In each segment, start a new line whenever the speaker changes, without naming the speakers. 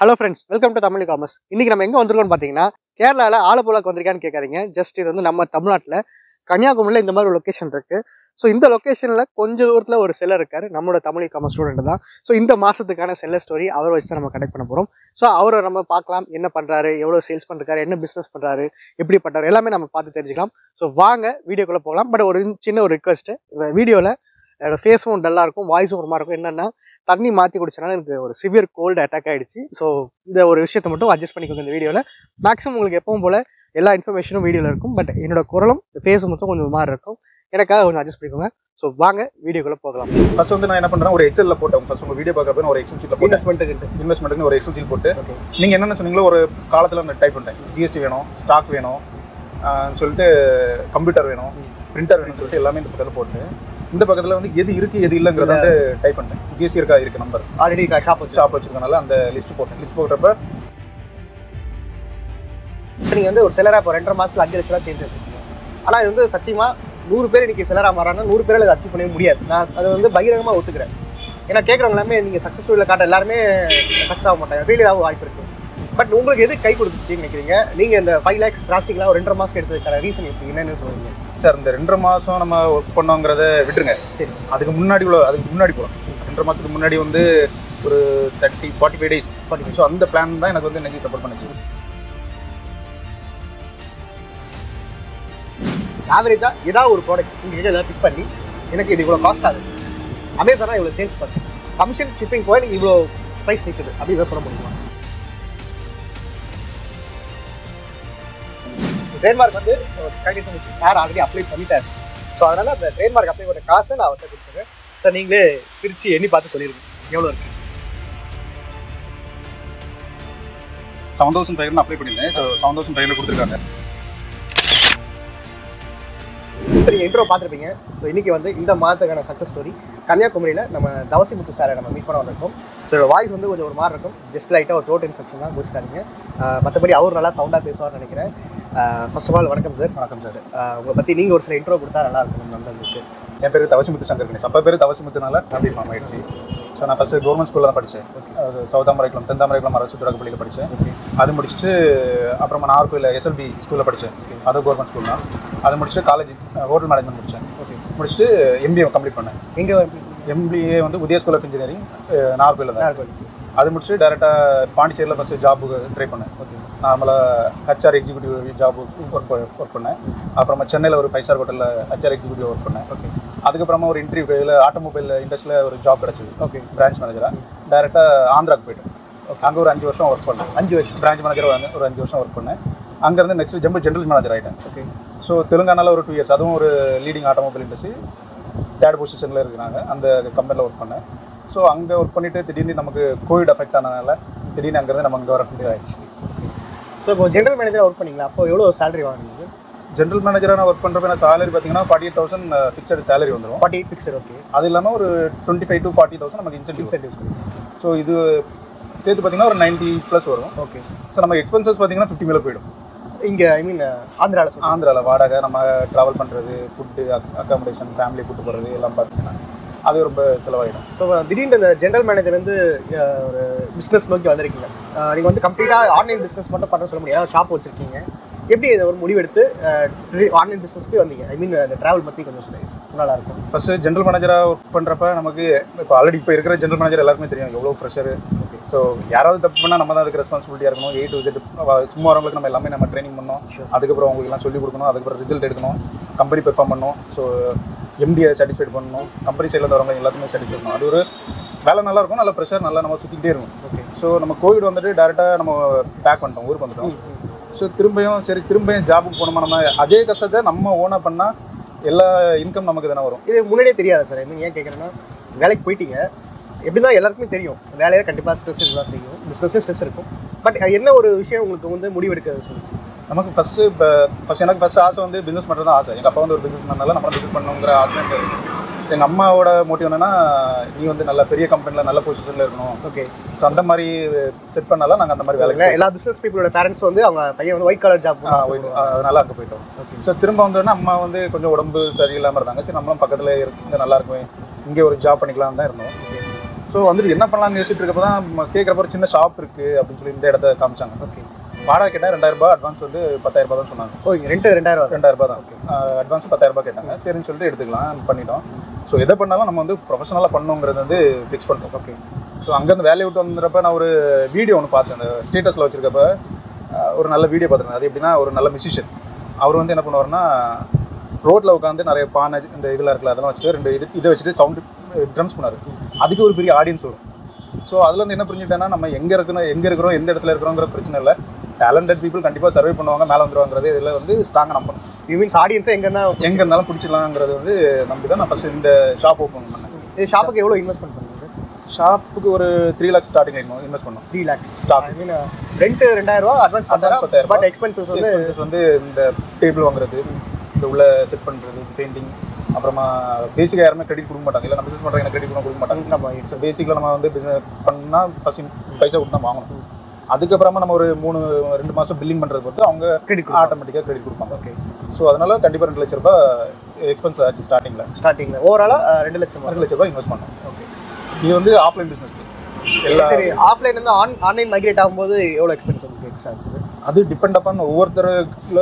Hello friends welcome to Tamil Commerce இன்னைக்கு நம்ம எங்கே வந்திருக்கோம்னு பார்த்தீங்கன்னா கேரளாவில் ஆலப்புழாக்கு வந்திருக்கான்னு கேட்காதீங்க ஜஸ்ட் இது வந்து நம்ம தமிழ்நாட்டில் கன்னியாகுமரியில் இந்த மாதிரி ஒரு லொக்கேஷன் இருக்கு ஸோ இந்த லொக்கேஷனில் கொஞ்ச தூரத்தில் ஒரு செல்லர் இருக்காரு நம்மளோட தமிழ் காமர்ஸ் ஸ்டூடெண்ட் தான் ஸோ இந்த மாதத்துக்கான செல்லர் ஸ்டோரி அவரை வச்சு தான் நம்ம கனெக்ட் பண்ண போகிறோம் ஸோ அவரை நம்ம பார்க்கலாம் என்ன பண்ணுறாரு எவ்வளோ சேல்ஸ் பண்ணுறாரு என்ன பிஸ்னஸ் பண்ணுறாரு எப்படி பண்ணுறாரு எல்லாமே நம்ம பார்த்து தெரிஞ்சுக்கலாம் ஸோ வாங்க வீடியோக்குள்ளே போகலாம் பட் ஒரு சின்ன ஒரு ரிக்வஸ்ட்டு இந்த வீடியோவில் என்னோட ஃபேஸும் டல்லாக இருக்கும் வாய்ஸும் ஒரு மாதிரி இருக்கும் என்னென்னா தண்ணி மாற்றி குடிச்சனால எனக்கு ஒரு சிவியர் கோல்டு அட்டாக் ஆயிடுச்சு ஸோ இந்த ஒரு விஷயத்தை மட்டும் அட்ஜஸ்ட் பண்ணிக்கோங்க இந்த வீடியோவில் மேக்ஸிமம் உங்களுக்கு எப்பவும் போல் எல்லா இன்ஃபர்மேஷனும் வீடியோவில் இருக்கும் பட் என்னோட குரலும் ஃபேஸும் மட்டும் கொஞ்சம் ஒரு மாதிரி இருக்கும் எனக்காக கொஞ்சம் அட்ஜஸ்ட் பண்ணிக்கோங்க ஸோ வாங்க வீடியோக்குள்ளே போகலாம்
ஃபர்ஸ்ட் வந்து நான் என்ன பண்றேன் ஒரு எக்ஸல்ல போட்டேன் ஃபர்ஸ்ட் உங்க வீடியோ பார்க்கறப்ப நான் ஒரு எக்ஸல் ஷீட்ல போட்டேன்
இன்வெஸ்ட்மெண்ட்டுக்கு
இன்வெஸ்ட்மெண்ட்னு ஒரு எக்ஸல் ஷீட் போட்டு
ஓகே
நீங்க என்னென்ன சொன்னீங்களோ ஒரு காலத்துல நான் டைப் பண்ணிட்டேன் ஜிஎஸ்டி வேணும் ஸ்டாக் வேணும் ஆஹ் சொல்லிட்டு கம்ப்யூட்டர் வேணும் பிரிண்டர் வேணும்னு சொல்லிட்டு எல்லாமே இந்த பக்கத்துல போட்டு இந்த பக்கத்துல வந்து எது இருக்கு எது இல்லைங்கிறத வந்து டைப் பண்ணிட்டேன் ஜிஎஸ்டி இருக்கா இருக்கு நம்பர்
ஆல்ரெடி ஷாப் வச்சு
ஷாப் வச்சிருக்கனால அந்த லிஸ்ட் போட்டேன் லிஸ்ட் போடுறப்ப
நீங்கள் வந்து ஒரு செலராக இப்போ ரெண்டரை மாதத்தில் அஞ்சு லட்ச ரூபா சேர்ந்து வச்சிருக்கீங்க ஆனால் இது வந்து சத்தியமாக நூறு பேர் இன்னைக்கு செலராக மாறாங்கன்னா நூறு பேரால் அதை அச்சீவ் பண்ணவே முடியாது நான் அதை வந்து பகிரங்கமாக ஒத்துக்கிறேன் ஏன்னா கேட்குறவங்க எல்லாமே நீங்கள் சக்ஸஸ் ஸ்டோரியில் காட்ட எல்லாருமே சக்ஸஸ் ஆக மாட்டாங்க ஃபெயிலியர் ஆக வாய்ப்பு இருக்குது பட் உங்களுக்கு எது கை கொடுத்துச்சுன்னு நினைக்கிறீங்க நீங்கள் இந்த ஃபைவ் லேக்ஸ் பிளாஸ்டிக்லாம் ஒரு ரெண்டரை மாதம் எடுத்ததுக்கான ரீசன் எப்படி என்னன்னு சொல்லுவீங்க
சார் இந்த ரெண்டரை மாசம் நம்ம ஒர்க் பண்ணோங்கிறத விட்டுருங்க
சரி
அதுக்கு முன்னாடி உள்ள அதுக்கு முன்னாடி போகலாம் ரெண்டரை மாசத்துக்கு முன்னாடி வந்து ஒரு thirty forty five days forty so அந்த பிளான் தான் எனக்கு வந்து இன்னைக்கு சப்போர்ட் பண்ணுச்சு
ஆவரேஜாக ஏதாவது ஒரு ப்ராடக்ட் உங்ககிட்ட ஏதாவது பிக் பண்ணி எனக்கு இது இவ்வளோ காஸ்ட் ஆகுது அமேசானா இவ்வளோ சேல்ஸ் பண்ணுது கமிஷன் ஷிப்பிங் போய் எனக்கு இவ்வளோ ப்ரைஸ் நிற்குது அப்படி இதை சொல்ல முடியுமா ட்ரேட்மார்க் வந்து சார் ஆல்ரெடி அப்ளை பண்ணிட்டாரு ஸோ அதனால் அந்த ட்ரேட்மார்க் அப்ளை பண்ண காசை நான் அவர்கிட்ட கொடுத்துருக்கேன் சார் நீங்களே பிரித்து எண்ணி பார்த்து சொல்லிடுங்க எவ்வளோ இருக்கு
செவன் தௌசண்ட் ஃபைவ் அப்ளை பண்ணியிருந்தேன் ஸோ செவன் தௌசண்ட் ஃபைவ் கொடுத்துருக்காங்க
சரி இன்ட்ரோ பார்த்துருப்பீங்க ஸோ இன்றைக்கி வந்து இந்த மாதத்துக்கான சக்ஸஸ் ஸ்டோரி கன்னியாகுமரியில் நம்ம தவசி முத்து சாரை நம்ம மீட் பண்ண வந்திருக்கோம் ஸோ வாய்ஸ் வந்து கொஞ்சம் ஒரு மாதிரி இருக்கும் ஜஸ்ட் லைட்டாக ஒரு த்ரோட் இன்ஃபெக்ஷன் தான் குடிச்சிட்டாருங்க மற்றபடி அவர் நல்லா சவுண்டாக பேசுவார்னு நினைக்கிறேன் ஃபர்ஸ்ட் ஆஃப் ஆல் வணக்கம் சார்
வணக்கம் சார்
உங்களை பற்றி நீங்கள் ஒரு சில இன்ட்ரோ கொடுத்தா நல்லா இருக்கும் நம்ம நண்பர்களுக்கு
என் பேர் தவசிமுத்து சங்கர் கணேஷ் அப்பா பேர் தவசிமுத்துனால அப்படி ஃபார்ம் ஆயிடுச்சு ஸோ நான் ஃபஸ்ட்டு கவர்மெண்ட் ஸ்கூலில் தான் படித்தேன் அது சவுதாமரைக்குளம் தென்தாமரைக்குளம் அரசு தொடக்க பள்ளியில் படித்தேன் அது முடிச்சுட்டு அப்புறமா நாகர்கோயில் எஸ்எல்பி ஸ்கூலில் படித்தேன் அது கவர்மெண்ட் ஸ்கூல் தான் அது முடிச்சுட்டு காலேஜ் ஹோட்டல் மேனேஜ்மெண்ட் முடித்தேன்
ஓகே
முடிச்சுட்டு எம்பிஏ கம்ப்ளீட் பண்ணேன்
எங்கே
எம்பிஏ வந்து Udaya School of Engineering Nagercoil தான்
இருக்கும்
அது முடிச்சுட்டு டேரெக்டாக பாண்டிச்சேரியில் ஃபஸ்ட்டு ஜாபுக்கு ட்ரை பண்ணேன்
ஓகே
நார்மலாக HR executive job work work பண்ணேன் அப்புறமா சென்னையில் ஒரு ஃபைவ் ஸ்டார் ஹோட்டலில் ஹச்ஆர் எக்ஸிக்யூட்டிவ் ஒர்க் பண்ணேன்
ஓகே
அதுக்கப்புறமா ஒரு இன்டர்வியூ ஆட்டோமொபைல் இண்டஸ்ட்ரியில் ஒரு ஜாப் கிடச்சிது
ஓகே
பிரான்ச் மேனேஜராக டேரெக்டாக ஆந்திராக்கு போயிட்டேன் அங்கே ஒரு அஞ்சு வருஷம் ஒர்க் பண்ணேன்
அஞ்சு வருஷம்
பிரான்ச் மேனேஜர் ஒரு அஞ்சு வருஷம் ஒர்க் பண்ணேன் அங்கேருந்து நெக்ஸ்ட் ஜம்பு ஜென்ரல் மேனேஜர் ஆகிட்டேன்
ஓகே
ஸோ தெலுங்கானாவில் ஒரு டூ இயர்ஸ் அதுவும் ஒரு லீடிங் ஆட்டோமொபைல் இண்டஸ்ட்ரி தேர்ட் பொசிஷனில் இருக்கிறாங்க அந்த கம்பெனியில் ஒர்க் பண்ணேன் ஸோ அங்கே ஒர்க் பண்ணிவிட்டு திடீர்னு நமக்கு கோவிட் அஃபெக்ட் ஆனதுனால திடீர்னு அங்கேருந்து நம்ம இங்கே வர வேண்டியதாகிடுச்சு
ஸோ இப்போ ஜென்ரல் மேனேஜராக ஒர்க் பண்ணீங்களா அப்போ எவ்வளோ சேலரி வாங்குனீங்க
ஜென்ரல் மேனேஜராக நான் ஒர்க் பண்ணுறப்ப நான் salary பார்த்தீங்கன்னா forty eight thousand fixed salary வந்துடும்
ஃபார்ட்டி எயிட் ஃபிக்ஸட் ஓகே
அது இல்லாமல் ஒரு twenty five to forty thousand நமக்கு இன்சென்டிவ்
இன்சென்டிவ்ஸ்
ஸோ இது சேர்த்து பார்த்தீங்கன்னா ஒரு நைன்ட்டி ப்ளஸ் வரும்
ஓகே
ஸோ நம்ம எக்ஸ்பென்சஸ் பார்த்தீங்கன்னா ஃபிஃப்டி மேலே போயிடும்
இங்கே ஐ மீன் ஆந்திராவில் சொல்லுங்கள்
ஆந்திராவில் வாடகை நம்ம ட்ராவல் பண்ணுறது ஃபுட்டு அக்காமடேஷன் ஃபேமிலி கூட்டு போகிறது எல்லாம் பார்த்தீங்கன்னா அது ரொம்ப செலவாயிடும்
இப்போ திடீர்னு இந்த ஜென்ரல் மேனேஜர் வந்து அஹ், ஒரு பிஸ்னஸ் நோக்கி வந்திருக்கீங்க நீங்கள் வந்து கம்ப்ளீட்டாக ஆன்லைன் பிஸ்னஸ் மட்டும் பண்ண சொல்ல முடியாது ஷாப் வச்சுருக்கீங்க எப்படி இதை ஒரு முடிவெடுத்து ஆன்லைன் பிஸ்னஸ்க்கு வந்தீங்க ஐ மீன் இந்த ட்ராவல் பற்றி கொஞ்சம் சொல்லி நல்லா இருக்கும்
ஃபஸ்ட்டு ஜென்ரல் மேனேஜராக ஒர்க் பண்ணுறப்ப நமக்கு இப்போ ஆல்ரெடி இப்போ இருக்கிற ஜென்ரல் மேனேஜர் எல்லாருக்குமே தெரியும் எவ்வளோ ப்ரெஷர் ஸோ யாராவது தப்பு பண்ணால் நம்ம தான் அதுக்கு ரெஸ்பான்சிபிலிட்டியாக இருக்கணும் ஏ டு செட் சும்மா வரவங்களுக்கு நம்ம எல்லாமே நம்ம ட்ரைனிங் பண்ணோம்
Sure.
அதுக்கப்புறம் அவங்களுக்கு எல்லாம் சொல்லிக் கொடுக்கணும் அதுக்கப்புறம் ரிசல்ட் எடுக்கணும் கம்பெனி பெர்ஃபார்ம் பண்ணணும் ஸோ எம்டியை சாட்டிஸ்ஃபைட் பண்ணணும் கம்பெனி சைடில் வரவங்க எல்லாத்துக்குமே சாட்டிஸ்ஃபை பண்ணணும் அது ஒரு வேலை நல்லா இருக்கும் நல்ல ப்ரெஷர் நல்லா நம்ம சுற்றிக்கிட்டே இருக்கும்
ஓகே
ஸோ நம்ம கோவிட் வந்துட்டு டேரெக்டாக நம்ம பேக் பண்ணிட்டோம் ஊருக்கு வந்துட்டோம் ஸோ திரும்பியும் சரி திரும்பியும் ஜாபுக்கு போனோமா நம்ம அதே கஷ்டத்தை நம்ம ஓனாக பண்ணால் எல்லா இன்கம் நமக்கு தானே வரும்
இது முன்னாடியே தெரியாது சார் ஐ மீன் ஏன் கேட்குறேன்னா வேலைக்கு போயிட்டீங்க எப்படி தான் எல்லாருக்குமே தெரியும் வேலையில கண்டிப்பாக ஸ்ட்ரெஸ் தான் செய்யும் பிஸ்னஸே ஸ்ட்ரெஸ் இருக்கும் பட் என்ன ஒரு விஷயம் உங்களுக்கு வந்து முடிவெடுக்க சொல்லுச்சு
நமக்கு ஃபஸ்ட்டு இப்போ ஃபஸ்ட் எனக்கு ஃபஸ்ட் ஆசை வந்து பிஸ்னஸ் பண்ணுறது தான் ஆசை எங்கள் அப்பா வந்து ஒரு பிஸ்னஸ் பண்ணனால நம்மளும் பிஸ்னஸ் பண்ணணுங்கிற ஆசை தான் இருக்குது எங்கள் அம்மாவோட மோட்டிவ் என்னன்னா நீ வந்து நல்ல பெரிய கம்பெனியில் நல்ல பொசிஷனில் இருக்கணும்
ஓகே
ஸோ அந்த மாதிரி செட் பண்ணால நாங்கள் அந்த மாதிரி வேலைக்கு
எல்லா பிஸ்னஸ் பீப்புளோட பேரண்ட்ஸ் வந்து அவங்க பையன் வந்து ஒயிட் கலர் ஜாப்
ஆ, போயிட்டு- ஆ, அதனால அங்கே போயிட்டோம்
ஓகே
ஸோ திரும்ப வந்தோடனே அம்மா வந்து கொஞ்சம் உடம்பு சரியில்லாமல் இருந்தாங்க சரி நம்மளும் பக்கத்தில் இருந்து நல்லா இருக்கும் இங்கே ஒரு ஜாப் பண்ணிக்கலாம்னு தான் இருந்தோம் ஸோ வந்துட்டு என்ன பண்ணலாம்னு யோசிச்சுட்டு இருக்கப்போ தான் கேட்குறப்ப ஒரு சின்ன ஷாப் இருக்குது அப்படின்னு சொல்லி இந்த இடத்த காமிச்சாங்க
ஓகே
வாடகை கேட்டால் ரெண்டாயிரம் ரூபாய் அட்வான்ஸ் வந்து பத்தாயிரம் ரூபாய் தான் சொன்னாங்க
ஓ இங்கே ரெண்டு ரெண்டாயிரம் வரும்
ரெண்டாயிரம் ரூபாய் தான் அட்வான்ஸ் பத்தாயிரம் ரூபாய் கேட்டாங்க சரின்னு சொல்லிட்டு எடுத்துக்கலாம் பண்ணிட்டோம் ஸோ எதை பண்ணாலும் நம்ம வந்து ப்ரொஃபஷனலாக பண்ணணுங்கிறது வந்து ஃபிக்ஸ் பண்ணிட்டோம்
ஓகே
ஸோ அங்கேருந்து வேலையை விட்டு வந்துறப்ப நான் ஒரு வீடியோ ஒன்று பார்த்தேன் அந்த ஸ்டேட்டஸில் வச்சிருக்கப்ப அஹ், ஒரு நல்ல வீடியோ பார்த்துருந்தேன் அது எப்படின்னா ஒரு நல்ல மியூசிஷியன் அவர் வந்து என்ன பண்ணுவார்னா ரோட்டில் உட்காந்து நிறைய பானை இந்த இதில் இருக்கல அதெல்லாம் வச்சுட்டு ரெண்டு இது இதை வச்சுட்டு சவுண்டு ட்ரம்ஸ் பண்ணார் அதுக்கு ஒரு பெரிய ஆடியன்ஸ் வரும் ஸோ அதில் வந்து என்ன புரிஞ்சுட்டேன்னா நம்ம எங்கே இருக்கணும் எங்கே இருக்கிறோம் எந்த இடத்துல இருக்கிறோங்கிற பிரச்சனை இல்லை டேலண்டட் பீப்புள் கண்டிப்பாக சர்வே பண்ணுவாங்க மேலே வந்துருவாங்கிறது இதில் வந்து ஸ்ட்ராங்காக நம்பணும்
யூ மீன்ஸ் ஆடியன்ஸே எங்கே இருந்தால்
எங்கே இருந்தாலும் பிடிச்சிடலாங்கிறது வந்து நம்பி தான் நான் ஃபஸ்ட் இந்த ஷாப் ஓப்பன் பண்ணேன்
இது ஷாப்புக்கு எவ்வளோ இன்வெஸ்ட்மெண்ட் பண்ணுங்க
ஷாப்புக்கு ஒரு த்ரீ லேக்ஸ் ஸ்டார்டிங் இன்வெஸ்ட் பண்ணோம்
three lakhs
stock
I mean rent ரெண்டாயிரம் ரூபா அட்வான்ஸ்
Advance
பத்தாயிரம்
பத்தாயிரம்
பட் எக்ஸ்பென்சஸ் வந்து
எக்ஸ்பென்சஸ் வந்து இந்த டேபிள் வாங்குறது இந்த உள்ள செட் பண்ணுறது பெயிண்டிங் அப்புறமா பேசிக்காக யாருமே கிரெடிட் கொடுக்க மாட்டாங்க இல்லை நம்ம பிஸ்னஸ் பண்ணுறவங்க கிரெடிட் கொடுக்க மாட்டாங்க
நம்ம
இட்ஸ் பேசிக்கில் நம்ம வந்து பிஸ்னஸ் பண்ணால் ஃபஸ்ட் பைசா கொடுத்து தான் வாங்கணும் அதுக்கப்புறமா நம்ம ஒரு மூணு ரெண்டு மாதம் பில்லிங் பண்ணுறது பொறுத்து அவங்க
கிரெடிட்
ஆட்டோமேட்டிக்காக கிரெடிட் கொடுப்பாங்க
ஓகே
ஸோ அதனால கண்டிப்பாக ரெண்டு லட்ச ரூபாய் எக்ஸ்பென்ஸ் ஆச்சு ஸ்டார்டிங்கில்
ஸ்டார்டிங்கில் ஓவராலாக ரெண்டு லட்சம்
ரெண்டு லட்ச ரூபாய் இன்வெஸ்ட் பண்ணோம்
ஓகே
இது வந்து ஆஃப்லைன் பிஸ்னஸ்க்கு எல்லா
சரி ஆஃப்லைன் வந்து ஆன் ஆன்லைன் மைக்ரேட் ஆகும்போது எவ்வளோ எக்ஸ்பென்ஸ் உங்களுக்கு எக்ஸ்ட்ரா ஆச்சு
அது டிபெண்ட் அப்பான் ஒவ்வொருத்தர்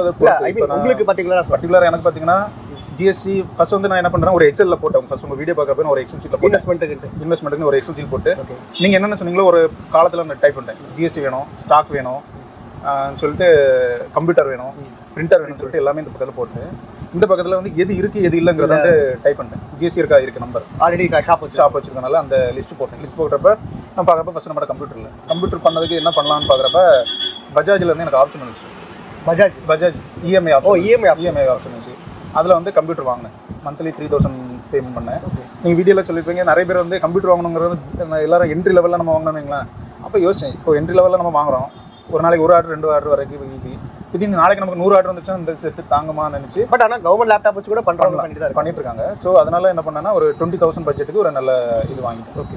ஐ மீன் உங்களுக்கு பர்டிகுலராக
பர்டிகுலராக எனக்கு பார்த்தீங்கன்னா ஜிஎஸ்டி ஃபர்ஸ்ட் வந்து நான் என்ன பண்ணுறேன் ஒரு எக்ஸலில் போட்டேன் ஃபர்ஸ்ட் உங்கள் வீடியோ பார்க்குறப்ப நான் ஒரு எக்ஸல் ஷீட்டில் போட்டேன்
இன்வெஸ்ட்மெண்ட்டுக்கு
இன்வெஸ்ட்மெண்ட்டுக்கு ஒரு எக்ஸல் ஷீட் போட்டு
ஓகே
நீங்கள் என்னென்ன சொன்னீங்களோ ஒரு காலத்தில் நான் டைப் பண்ணிட்டேன் ஜிஎஸ்டி வேணும் ஸ்டாக் வேணும் ஆஹ் சொல்லிட்டு கம்ப்யூட்டர் வேணும் பிரிண்டர் வேணும்னு சொல்லிட்டு எல்லாமே இந்த பக்கத்தில் போட்டு இந்த பக்கத்தில் வந்து எது இருக்குது எது இல்லைங்கிறத வந்து டைப் பண்ணிட்டேன் ஜிஎஸ்டி இருக்கா இருக்கு நம்பர்
ஆல்ரெடி ஷாப் வச்சு
ஷாப் வச்சிருக்கனால அந்த லிஸ்ட் போட்டேன் லிஸ்ட் போடுறப்ப நான் பார்க்குறப்ப ஃபஸ்ட் நம்ம கம்ப்யூட்டரில் கம்ப்யூட்டர் பண்ணதுக்கு என்ன பண்ணலாம்னு பார்க்குறப்ப பஜாஜில் வந்து எனக்கு ஆப்ஷன் வந்துச்சு
பஜாஜ்
பஜாஜ் இஎம்ஐ
ஓ
ஆப்ஷன்
இஎம்ஐ
இஎம்ஐ ஆப்ஷன் இருந்துச்சு அதில் வந்து கம்ப்யூட்டர் வாங்கினேன் மந்த்லி த்ரீ தௌசண்ட் பேமெண்ட் பண்ணேன்
ஓகே
நீங்கள் வீடியோவில் சொல்லியிருப்பீங்க நிறைய பேர் வந்து கம்ப்யூட்டர் வாங்கணுங்கிறது நான் எல்லாரும் என்ட்ரி லெவலில் நம்ம வாங்கணுங்களேன் அப்போ யோசிச்சேன் இப்போ என்ட்ரி லெவலில் நம்ம வாங்குறோம் ஒரு நாளைக்கு ஒரு ஆர்டர் ரெண்டு ஆர்டர் வரைக்கும் ஈஸி திடீர்னு நாளைக்கு நமக்கு நூறு ஆர்டர் வந்துச்சுன்னா இந்த செட்டு தாங்குமான்னு நினச்சி
பட் ஆனால் கவர்மெண்ட் லேப்டாப் வச்சு கூட பண்ணுறவங்க பண்ணிட்டு தான் இருக்காங்க
பண்ணிட்டு இருக்காங்க ஸோ அதனால என்ன பண்ணேன்னா ஒரு டுவெண்ட்டி தௌசண்ட் பட்ஜெட்டுக்கு ஒரு நல்ல இது வாங்கிட்டேன்
ஓகே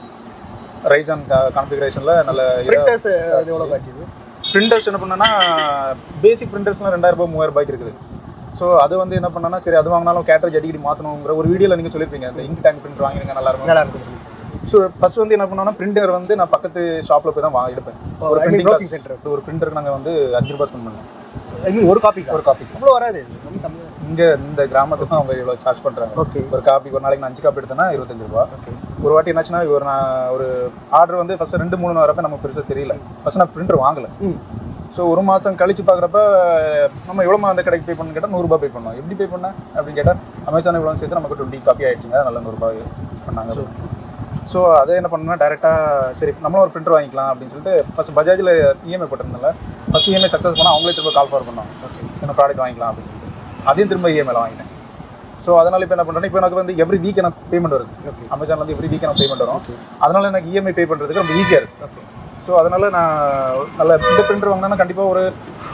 ரைசன் கான்ஃபிகரேஷனில் நல்ல
பிரிண்டர்ஸ் எவ்வளோ ஆச்சு இது
பிரிண்டர்ஸ் என்ன பண்ணேன்னா பேசிக் பிரிண்டர்ஸ்லாம் ரெண்டாயிரம் ரூபாய் மூவாயிரம் ரூபாய்க்கு இருக்குது ஸோ அது வந்து என்ன பண்ணேன்னா சரி அது வாங்கினாலும் கேட்டரேஜ் அடிக்கடி மாற்றணுங்கிற ஒரு வீடியோவில் நீங்கள் சொல்லியிருப்பீங்க இந்த இங்க் டேங்க் பிரிண்டர் வாங்கிருங்க நல்லா இருக்கும்
நல்லா இருக்கும்
ஸோ ஃபர்ஸ்ட் வந்து என்ன பண்ணோம்னா பிரிண்டர் வந்து நான் பக்கத்து ஷாப்பில் போய் தான் வாங்கி எடுப்பேன் ஒரு
I mean
printing
browsing
cost-
centre
ஒரு பிரிண்டருக்கு நாங்கள் வந்து அஞ்சு ரூபாய் ஸ்பெண்ட் பண்ணோம்
ஐ மீன் ஒரு காப்பி
ஒரு காப்பி
அவ்வளோ வராது ரொம்ப கம்மி
இங்கே இந்த கிராமத்துக்கு அவங்க இவ்வளோ சார்ஜ் பண்ணுறாங்க
ஓகே
ஒரு காப்பி ஒரு நாளைக்கு நான் அஞ்சு காப்பி எடுத்தேன்னா இருபத்தஞ்சு ரூபா
ஓகே
ஒரு வாட்டி என்னாச்சுன்னா ஒரு நான் ஒரு ஆர்டர் வந்து ஃபர்ஸ்ட் ரெண்டு மூணு வரப்ப நமக்கு பெருசாக தெரியல ஃபர்ஸ்ட் நான் பிரிண்டர் வாங்கல
ம்
ஸோ ஒரு மாதம் கழிச்சு பார்க்குறப்ப நம்ம எவ்வளோ அந்த கடைக்கு பே பண்ணு கேட்டால் நூறுரூபா பே பண்ணோம் எப்படி பே பண்ணேன் அப்படின்னு கேட்டால் அமேசான் இவ்வளோ சேர்த்து நமக்கு டுவெண்ட்டி காப்பி ஆயிடுச்சுங்க நல்ல நூறுரூபா பண்ணாங்க ஸோ அதை என்ன பண்ணணும்னா டேரெக்டாக சரி நம்மளும் ஒரு பிரிண்டர் வாங்கிக்கலாம் அப்படின்னு சொல்லிட்டு ஃபஸ்ட் பஜாஜில் இஎம்ஐ போட்டிருந்தால ஃபஸ்ட் இஎம்ஐ சக்ஸஸ் பண்ணால் அவங்களே திரும்ப கால் ஃபார் பண்ணோம் ஓகே என்ன ப்ராடக்ட் வாங்கிக்கலாம் அப்படின்னு சொல்லிட்டு அதையும் திரும்ப இஎம்ஐல வாங்கிட்டேன் ஸோ அதனால இப்போ என்ன பண்ணுறேன் இப்போ எனக்கு வந்து எவ்ரி வீக் எனக்கு பேமெண்ட் வருது
ஓகே
அமேசான்ல வந்து எவ்ரி வீக் எனக்கு பேமெண்ட் வரும் அதனால எனக்கு இஎம்ஐ பே பண்ணுறதுக்கு ரொம்ப ஈஸியாக இருக்குது
ஓகே
ஸோ அதனால நான் நல்ல இந்த பிரிண்டர் வாங்கினா கண்டிப்பாக ஒரு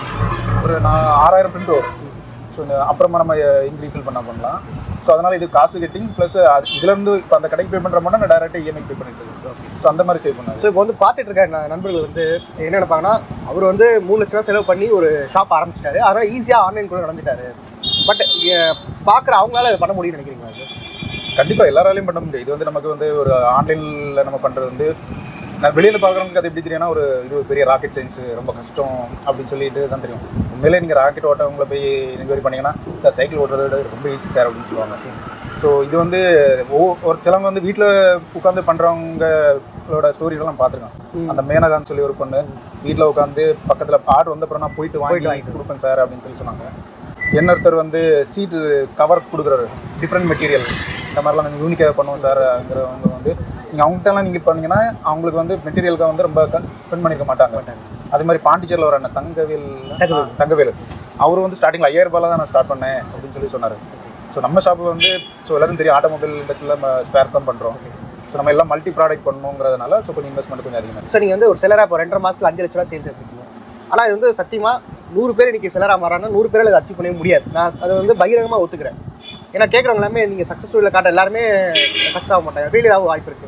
ஒரு நான் ஆறாயிரம் பிரிண்ட் வரும் ஸோ அப்புறமா நம்ம இங்க் ரீஃபில் பண்ண பண்ணலாம் ஸோ அதனால் இது காசு கெட்டிங் ப்ளஸ் அது இதுலேருந்து இப்போ அந்த கடைக்கு பே பண்ணுற மட்டும் நான் டேரெக்டாக இஎம்ஐ பே பண்ணிட்டு இருக்கேன் ஸோ அந்த மாதிரி சேவ் பண்ணாது
ஸோ இப்போ வந்து பார்த்துட்டு இருக்க ந- நண்பர்கள் வந்து என்ன நினைப்பாங்கன்னா அவர் வந்து மூணு லட்ச ரூபா செலவு பண்ணி ஒரு ஷாப் ஆரம்பிச்சிட்டாரு அதனால் ஈஸியாக ஆன்லைன் கூட நடந்துட்டாரு பட் பார்க்குற அவங்களால அதை பண்ண முடியும்னு நினைக்கிறீங்களா அது
கண்டிப்பாக எல்லாராலையும் பண்ண முடியும் இது வந்து நமக்கு வந்து ஒரு ஆன்லைனில் நம்ம பண்ணுறது வந்து நான் வெளியில் பார்க்குறவங்களுக்கு அது எப்படி தெரியும்னா ஒரு இது ஒரு பெரிய ராக்கெட் சயின்ஸ் ரொம்ப கஷ்டம் அப்படின்னு சொல்லிட்டு தான் தெரியும் உண்மையிலே நீங்கள் ராக்கெட் ஓட்டவங்களை போய் என்கொயரி பண்ணீங்கன்னா சார் சைக்கிள் ஓட்டுறதை விட ரொம்ப ஈஸி சார் அப்படின்னு சொல்லுவாங்க ஸோ இது வந்து ஒவ்வொரு ஒரு சிலவங்க வந்து வீட்டில் உட்காந்து பண்ணுறவங்களோட ஸ்டோரிலாம் பார்த்துருக்கேன் அந்த மேனகான்னு சொல்லி ஒரு பொண்ணு வீட்டில் உட்காந்து பக்கத்தில் ஆர்டர் வந்த அப்புறம் நான் போயிட்டு
போயிட்டு
வாங்கி
வாங்கிட்டு
கொடுப்பேன் சார் அப்படின்னு சொல்லி சொன்னாங்க இன்னொருத்தர் வந்து சீட்டு கவர் கொடுக்குறாரு டிஃப்ரெண்ட் மெட்டீரியல் இந்த மாதிரிலாம் நாங்கள் யூனிக்காக பண்ணுவோம் சார்ங்கிறவங்க வந்து நீங்கள் அவங்ககிட்டலாம் நீங்கள் பண்ணீங்கன்னா அவங்களுக்கு வந்து மெட்டீரியலுக்கு வந்து ரொம்ப ஸ்பெண்ட் பண்ணிக்க மாட்டாங்க அதே மாதிரி பாண்டிச்சேரியில் ஒரு அண்ணன் தங்கவேல்
தங்கவேல்.
ஆ, தங்கவேல் அவர் வந்து ஸ்டார்டிங்கில் ஐயாயிரம் ரூபாயில் தான் நான் ஸ்டார்ட் பண்ணேன் அப்படின்னு சொல்லி சொன்னார் ஸோ நம்ம ஷாப்பு வந்து ஸோ எல்லாரும் தெரியும் ஆட்டோமொபைல் இண்டஸ்ட்ரியில் நம்ம ஸ்பேர் தான் பண்ணுறோம் ஸோ நம்ம எல்லாம் மல்டி ப்ராடக்ட் பண்ணணுங்கிறதுனால ஸோ கொஞ்சம் இன்வெஸ்ட்மெண்ட் கொஞ்சம் அதிகமாக
ஸோ நீங்கள் வந்து ஒரு செலராக இப்போ ரெண்டரை மாதத்தில் அஞ்சு லட்ச ரூபா சேல்ஸ் எடுத்துருக்கீங்க ஆனால் இது வந்து சத்தியமாக நூறு பேர் இன்னைக்கு செலராக மாறானா நூறு பேரால் அதை அச்சீவ் பண்ணவே முடியாது நான் அதை வந்து பகிரங்கமாக ஒத்துக்கிறேன் ஏன்னா கேட்குறவங்க எல்லாமே நீங்கள் சக்ஸஸ் ஸ்டோரியில் காட்ட எல்லாருமே சக்ஸஸ் ஆக மாட்டாங்க ஃபெயிலியர் ஆக வாய்ப்பு இருக்குது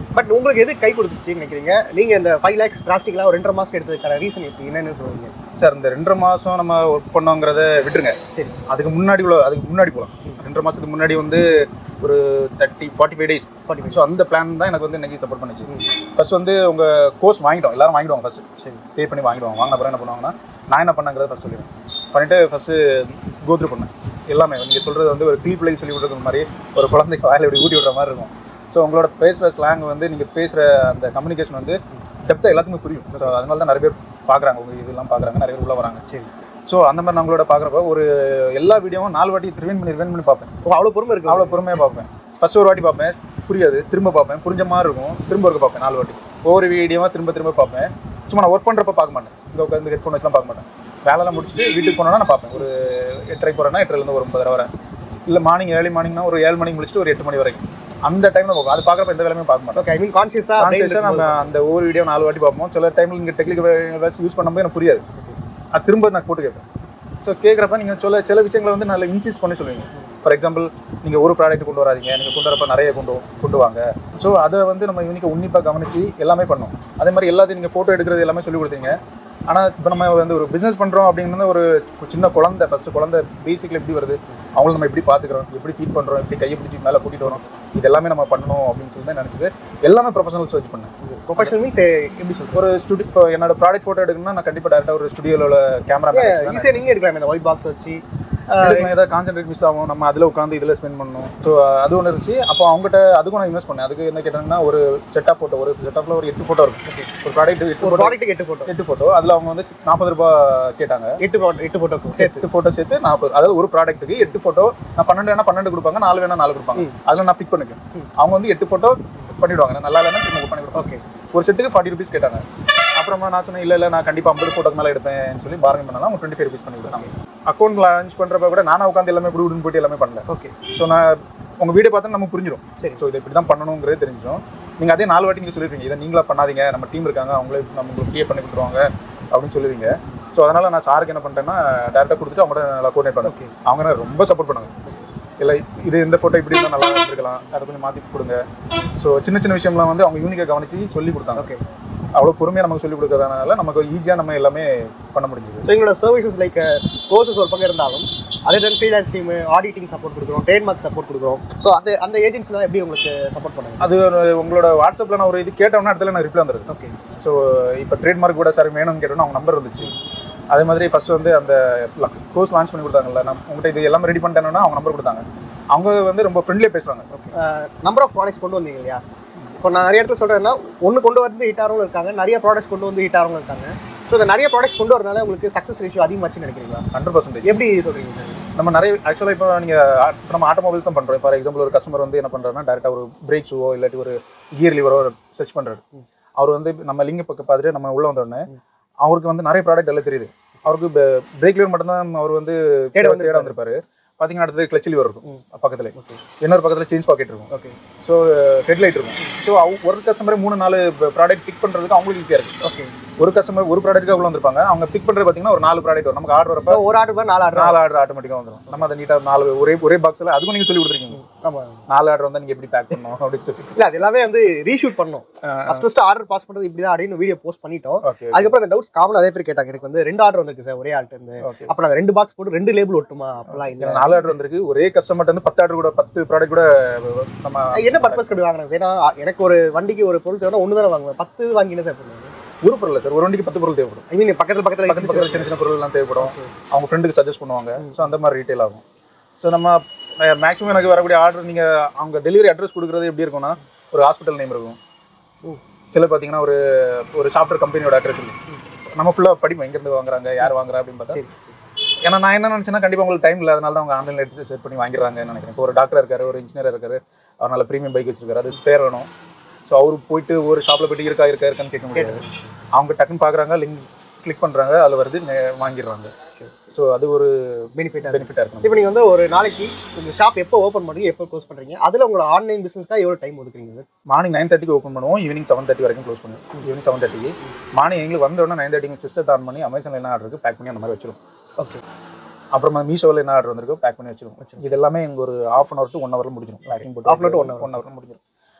பட் உங்களுக்கு எது கை கொடுத்துச்சுன்னு நினைக்கிறீங்க நீங்க இந்த ஃபைவ் லேக்ஸ் டிராஸ்டிக்லாம் ஒரு ரெண்டரை மாசம் எடுத்ததுக்கான ரீசன் எப்படி என்னன்னு சொல்லுவீங்க
சார் இந்த ரெண்டரை மாதம் நம்ம ஒர்க் பண்ணோங்கிறத விட்டுருங்க
சரி
அதுக்கு முன்னாடி உள்ள அதுக்கு முன்னாடி போகலாம் ரெண்டரை மாதத்துக்கு முன்னாடி வந்து ஒரு thirty forty five days
forty five
so அந்த பிளான் தான் எனக்கு வந்து இன்னைக்கு சப்போர்ட் பண்ணுச்சு ஃபர்ஸ்ட் வந்து உங்கள் கோர்ஸ் வாங்கிட்டோம் எல்லாரும் வாங்கிடுவாங்க ஃபர்ஸ்ட்
சரி
பே பண்ணி வாங்கிடுவாங்க வாங்கின அப்புறம் என்ன பண்ணுவாங்கன்னா நான் என்ன பண்ணங்கிறத ஃபர்ஸ்ட் சொல்லிடுவேன் பண்ணிட்டு ஃபர்ஸ்ட் கோத்ரூ பண்ணேன் எல்லாமே நீங்கள் சொல்கிறது வந்து ஒரு டீ பிள்ளைக்கு சொல்லி விடுறது மாதிரி ஒரு குழந்தைக்கு வாயில இப்படி ஊட்டி விடுற மாதிரி இருக்கும் ஸோ உங்களோட பேசுகிற ஸ்லாங் வந்து நீங்கள் பேசுகிற அந்த கம்யூனிகேஷன் வந்து டெப்த்தாக எல்லாத்துக்குமே புரியும் ஸோ அதனால தான் நிறைய பேர் பார்க்குறாங்க உங்கள் இதெல்லாம் பார்க்குறாங்க நிறைய பேர் உள்ள வராங்க
சரி
ஸோ அந்த மாதிரி நம்மளோட பார்க்குறப்ப ஒரு எல்லா வீடியோவும் நாலு வாட்டி ரிவைன் பண்ணி ரிவைன் பண்ணி பார்ப்பேன்
ஓ அவ்வளோ பொறுமை இருக்கு
அவ்வளோ பொறுமையாக பார்ப்பேன் ஃபர்ஸ்ட் ஒரு வாட்டி பார்ப்பேன் புரியாது திரும்ப பார்ப்பேன் புரிஞ்ச மாதிரி இருக்கும் திரும்ப இருக்க பார்ப்பேன் நாலு வாட்டி ஒவ்வொரு வீடியோவாக திரும்ப திரும்ப பார்ப்பேன் சும்மா நான் ஒர்க் பண்ணுறப்ப பார்க்க மாட்டேன் இங்கே உட்காந்து ஹெட்ஃபோன் வச்சுலாம் பார்க்க மாட்டேன் வேலைலாம் முடிச்சுட்டு வீட்டுக்கு போனோன்னா நான் பார்ப்பேன் ஒரு எட்டரை போகிறேன்னா எட்டரைலேருந்து ஒரு ஒன்பதரை வரை இல்லை மார்னிங் ஏர்லி மார்னிங்னா ஒரு ஏழு மணிக்கு முடிச்சுட்டு ஒரு எட்டு மணி வரைக்கும் அந்த டைமில் பார்ப்போம் அது பார்க்குறப்ப எந்த வேலையுமே பார்க்க மாட்டோம்
ஓகே ஐ மீன் கான்சியஸாக
கான்சியஸாக நம்ம அந்த ஒவ்வொரு வீடியோ நாலு வாட்டி பார்ப்போம் சில டைமில் இங்கே டெக்னிக்கல் யூஸ் பண்ணும்போது எனக்கு புரியாது அது திரும்ப நான் போட்டு கேட்பேன் ஸோ கேட்குறப்ப நீங்கள் சொல்ல சில விஷயங்களை வந்து நல்லா இன்சிஸ் பண்ணி சொல்லுவீங்க ஃபார் எக்ஸாம்பிள் நீங்கள் ஒரு ப்ராடக்ட் கொண்டு வராதீங்க நீங்கள் கொண்டு வரப்ப நிறைய கொண்டு கொண்டு வாங்க ஸோ அதை வந்து நம்ம யூனிக்காக உன்னிப்பாக கவனித்து எல்லாமே பண்ணோம் அதே மாதிரி எல்லாத்தையும் நீங்கள் ஃபோட்டோ எடுக்கிறது எல்லாமே சொல்லி கொடுத்தீங்க ஆனால் இப்போ நம்ம வந்து ஒரு பிஸ்னஸ் பண்ணுறோம் அப்படிங்கிறது ஒரு சின்ன குழந்தை ஃபஸ்ட்டு குழந்தை பேசிக்கில் எப்படி வருது அவங்கள நம்ம எப்படி பார்த்துக்கிறோம் எப்படி ஃபீட் பண்ணுறோம் எப்படி கையை பிடிச்சி மேலே கூட்டிகிட்டு வரோம் இது எல்லாமே நம்ம பண்ணணும் அப்படின்னு சொல்லி தான் நினச்சது எல்லாமே ப்ரொஃபஷனல்ஸ் வச்சு பண்ணேன்
ப்ரொஃபஷனல் மீன்ஸ் எப்படி சொல்றது
ஒரு ஸ்டுடியோ இப்போ என்னோட ப்ராடக்ட் ஃபோட்டோ எடுக்கணும்னா நான் கண்டிப்பாக டேரெக்டாக ஒரு ஸ்டுடியோவில் உள்ள கேமரா
ஈஸியாக நீங்கள் எடுக்கலாம் இந்த ஒயிட் பாக்ஸ் வச்சு
எடுக்கணும் ஏதாவது கான்சென்ட்ரேட் மிஸ் ஆகும் நம்ம அதில் உட்காந்து இதில் ஸ்பெண்ட் பண்ணணும் ஸோ அது ஒன்று இருந்துச்சு அப்போ அவங்ககிட்ட அதுக்கும் நான் இன்வெஸ்ட் பண்ணேன் அதுக்கு என்ன கேட்டாங்கன்னா ஒரு செட் ஆஃப் ஃபோட்டோ ஒரு செட் ஆஃப்ல ஒரு எட்டு ஃபோட்டோ இருக்கும் ஒரு ப்ராடக்ட் எட்டு
ஒரு
ஃபோட்டோ
ப்ராடக்ட்டுக்கு எட்டு ஃபோட்டோ
எட்டு ஃபோட்டோ அதில் அவங்க வந்து நாற்பது ரூபாய் கேட்டாங்க
எட்டு photo- எட்டு ஃபோட்டோக்கும் சேர்த்து
எட்டு ஃபோட்டோ சேர்த்து நாற்பது அதாவது ஒரு ப்ராடக்ட்டுக்கு எட்டு ஃபோட்டோ நான் பன்னெண்டு வேணா பன்னெண்டு கொடுப்பாங்க நாலு வேணா நாலு கொடுப்பாங்க அதில் நான் பிக் பண்ணிக்குவேன் அவங்க வந்து எட்டு ஃபோட்டோ பண்ணிடுவாங்க நல்லா இல்லைன்னா திரும்ப பண்ணி கொடுப்பாங்க
ஓகே
ஒரு செட்டுக்கு ஃபார்ட்டி ருபீஸ் கேட்டாங்க அப்புறமா நான் சொன்னேன் இல்லை இல்லை நான் கண்டிப்பாக ஐம்பது ஃபோட்டோக்கு மேலே எடுப்பேன்னு சொல்லி பார்கன் பண்ணலாம் அவங்க டுவெண்ட்டி ஃபைவ் ருபீஸ் பண்ணி கொடுத்தாங்க அக்கௌண்ட் லான்ச் பண்ணுறப்ப கூட நானும் உட்காந்து எல்லாமே இப்படி விடுன்னு போயிட்டு எல்லாமே பண்ணல
ஓகே
ஸோ நான் உங்கள் வீடியோ பார்த்தா நமக்கு புரிஞ்சிடும்
சரி.
ஸோ இதை இப்படி தான் பண்ணணுங்கிறது தெரிஞ்சிடும் நீங்கள் அதே நாலு வாட்டி நீங்கள் சொல்லிருக்கீங்க இதை நீங்களா பண்ணாதீங்க நம்ம டீம் இருக்காங்க அவங்களே நம்ம உங்களுக்கு ஃப்ரீயாக பண்ணி கொடுத்துருவாங்க அப்படின்னு சொல்லுவீங்க ஸோ அதனால் நான் சாருக்கு என்ன பண்ணிட்டேன்னா டேரெக்டாக கொடுத்துட்டு அவங்கள்ட்ட நல்லா கோஆர்டினேட் பண்ணேன்
ஓகே
அவங்க எனக்கு ரொம்ப சப்போர்ட் பண்ணாங்க இல்லை இது இந்த ஃபோட்டோ இப்படி இருந்தால் நல்லா இருந்திருக்கலாம் அதை கொஞ்சம் மாற்றி கொடுங்க ஸோ சின்ன சின்ன விஷயம்லாம் வந்து அவங்க யூனிக்காக கவனிச்சு சொல்லி கொடுத்தாங்க
ஓகே
அவ்வளோ பொறுமையாக நமக்கு சொல்லி கொடுக்கறதுனால நமக்கு ஈஸியாக நம்ம எல்லாமே பண்ண முடிஞ்சது
ஸோ எங்களோட சர்வீசஸ் லைக் கோர்சஸ் ஒரு பக்கம் இருந்தாலும் அதே then freelance team auditing support கொடுக்குறோம் ட்ரேட்மார்க் சப்போர்ட் கொடுக்குறோம் ஸோ அந்த அந்த ஏஜென்சிலாம் எப்படி உங்களுக்கு சப்போர்ட் பண்ணுங்க
அது ஒரு- உங்களோட வாட்ஸ்அப்பில் நான் ஒரு இது கேட்டோம்னா இடத்துல நான் ரிப்ளை வந்துருது
ஓகே
ஸோ இப்போ ட்ரேட்மார்க் கூட சார் வேணும்னு கேட்டோன்னா அவங்க நம்பர் வந்துச்சு அதே மாதிரி ஃபர்ஸ்ட் வந்து அந்த கோர்ஸ் லான்ச் பண்ணி கொடுத்தாங்கல்ல நம்ம உங்கள்கிட்ட இது எல்லாமே ரெடி பண்ணிட்டேன்னா அவங்க நம்பர் கொடுத்தாங்க அவங்க வந்து ரொம்ப ஃப்ரெண்ட்லியாக பேசுவாங்க
நம்பர் ஆஃப் ப்ராடக்ட்ஸ் கொண்டு வந்தீங்க இல்லையா இப்போ நான் நிறைய இடத்துல சொல்கிறேன்னா ஒன்று கொண்டு வந்து ஹிட் ஆகிறவங்க இருக்காங்க நிறைய ப்ராடக்ட்ஸ் கொண்டு வந்து ஹிட் ஆகிறவங்க இருக்காங்க ஸோ இந்த நிறைய ப்ராடக்ட்ஸ் கொண்டு வரனால உங்களுக்கு சக்ஸஸ் ரேஷியோ அதிகமாச்சுன்னு நினைக்கிறீங்களா
ஹண்ட்ரட் பர்சன்டேஜ்
எப்படி சொல்கிறீங்க சார்
நம்ம நிறைய ஆக்சுவலாக இப்போ நீங்கள் நம்ம ஆட்டோமொபைல்ஸ் தான் பண்ணுறோம் ஃபார் எக்ஸாம்பிள் ஒரு கஸ்டமர் வந்து என்ன பண்ணுறாருன்னா டேரெக்டாக ஒரு பிரேக் ஷூவோ இல்லாட்டி ஒரு கியர் லிவரோ சர்ச் பண்ணுறாரு அவர் வந்து நம்ம லிங்க பக்கம் பார்த்துட்டு நம்ம உள்ள வந்த உடனே அவருக்கு வந்து நிறைய ப்ராடக்ட் எல்லாம் தெரியுது அவருக்கு பிரேக் லிவர் மட்டும்தான் அவர் வந்து
தேட
தேட
வந்திருப்பாரு.
தேட வந்திருப்பாரு பார்த்தீங்கன்னா அடுத்தது கிளச் லிவர் இருக்கும்
ம்.
பக்கத்துல
ஓகே
இன்னொரு பக்கத்தில் சேஞ்ச் பாக்கெட் இருக்கும்
ஓகே
ஸோ ஹெட்லைட் இருக்கும் ஸோ ஒரு கஸ்டமர் மூணு நாலு ப்ராடக்ட் பிக் பண்ணுறதுக்கு அவங்களுக்கு ஈஸியாக இருக்குது
ஓகே
ஒரு கஸ்டமர் ஒரு ப்ராடக்ட்டுக்கு உள்ள வந்திருப்பாங்க அவங்க பிக் பண்ணுறது பார்த்தீங்கன்னா ஒரு நாலு ப்ராடக்ட் வரும் நமக்கு ஆர்டர் வரப்ப
ஒரு ஆர்டர் நாலு ஆர்டர்
நாலு ஆர்டர் ஆட்டோமேட்டிக்காக வந்துடும் நம்ம அதை நீட்டாக நாலு ஒரே ஒரே பாக்ஸில் அதுக்கும் நீங்கள் சொல்லி கொடுத்துருக்கீங்க
ஆமாம்
நாலு ஆர்டர் வந்தால் நீங்கள் எப்படி பேக் பண்ணணும் அப்படின்னு சொல்லி
இல்லை அது எல்லாமே வந்து ரீஷூட் பண்ணோம் ஃபர்ஸ்ட் ஃபர்ஸ்ட் ஆர்டர் பாஸ் பண்ணுறது இப்படி தான் அப்படின்னு வீடியோ போஸ்ட் பண்ணிட்டோம்
ஓகே
அதுக்கப்புறம் அந்த டவுட்ஸ் காமன் நிறைய பேர் கேட்டாங்க எனக்கு வந்து ரெண்டு ஆர்டர் வந்திருக்கு சார் ஒரே ஆர்டர் இருந்து
ஓகே
அப்போ நாங்கள் ரெண்டு பாக்ஸ் போட்டு ரெண்டு லேபிள் ஒட்டுமா அப்பெல்லாம் இல்லை
நாலு ஆர்டர் வந்திருக்கு ஒரே கஸ்டமர்ட்ட வந்து பத்து ஆர்டர் கூட பத்து ப்ராடக்ட் கூட நம்ம
என்ன பர்பஸ் அப்படி வாங்குறாங்க சார் ஏன்னா எனக்கு ஒரு வண்டிக்கு ஒரு பொருள் தேவை ஒன்று தானே வாங்குவேன் பத்து வாங்கினே சார் பண்ணுவாங்க
ஒரு பொருள் இல்லை சார் ஒரு வண்டிக்கு பத்து பொருள் தேவைப்படும்
ஐ மீன் பக்கத்தில்
பக்கத்து
பக்கத்தில்
பக்கத்தில் சின்ன சின்ன பொருள் எல்லாம் தேவைப்படும் அவங்க ஃப்ரெண்டுக்கு சஜஸ்ட் பண்ணுவாங்க ஸோ அந்த மாதிரி ரீட்டைல் ஆகும் ஸோ நம்ம மேக்ஸிமம் எனக்கு வரக்கூடிய ஆர்டர் நீங்கள் அவங்க டெலிவரி அட்ரஸ் கொடுக்குறது எப்படி இருக்கும்னா ஒரு ஹாஸ்பிட்டல் நேம் இருக்கும்
ம்.
சில பார்த்தீங்கன்னா ஒரு ஒரு சாஃப்ட்வேர் கம்பெனியோட அட்ரஸ் இருக்கும் நம்ம ஃபுல்லாக படிப்போம் எங்கேருந்து வாங்குறாங்க யார் வாங்குறா அப்படின்னு பார்த்தா
சரி
ஏன்னா நான் என்ன நினச்சேன்னா கண்டிப்பாக உங்களுக்கு டைம் இல்லை அதனால தான் அவங்க ஆன்லைனில் எடுத்து செட் பண்ணி வாங்கிடுறாங்கன்னு நினைக்கிறேன் இப்போ ஒரு டாக்டர் இருக்காரு ஒரு இன்ஜினியர் இருக்காரு அவர் நல்ல ப்ரீமியம் பைக் வச்சிருக்காரு அது ஸ்பேர் வேணும் ஸோ அவர் போயிட்டு ஒரு ஷாப்பில் போயிட்டு இருக்கா இருக்கா இருக்கான்னு கேட்க முடியாது அவங்க டக்குன்னு பார்க்குறாங்க லிங்க் கிளிக் பண்ணுறாங்க அதில் வருது நே- வாங்கிடுறாங்க ஸோ அது ஒரு
பெனிஃபிட்டாக
பெனிஃபிட்டாக இருக்கும்
இப்போ நீங்கள் வந்து ஒரு நாளைக்கு உங்கள் ஷாப் எப்போ ஓப்பன் பண்ணுறீங்க எப்போ க்ளோஸ் பண்ணுறீங்க அதில் உங்களோட ஆன்லைன் பிஸ்னஸ்க்காக எவ்வளோ டைம் ஒதுக்குறீங்க சார்
மார்னிங் நைன் தேர்ட்டிக்கு ஓப்பன் பண்ணுவோம் ஈவினிங் செவன் தேர்ட்டி வரைக்கும் க்ளோஸ் பண்ணுவோம் ஈவினிங் செவன் தேர்ட்டிக்கு மார்னிங் எங்களுக்கு வந்த உடனே நைன் தேர்ட்டிக்கு சிஸ்டர் ஆன் பண்ணி அமேசானில் என்ன ஆர்டர் இருக்குது பேக் பண்ணி அந்த மாதிரி வச்சிரும்
ஓகே
அப்புறமா மீஷோவில் என்ன ஆர்டர் வந்திருக்கோ பேக் பண்ணி வச்சிரும் இது எல்லாமே எங்க ஒரு half an hour to one ஹவரில் முடிஞ்சிடும் பேக்கிங் போட்டு
Half an hour to one hour.
One ஹவரில் முடிஞ்சிடும்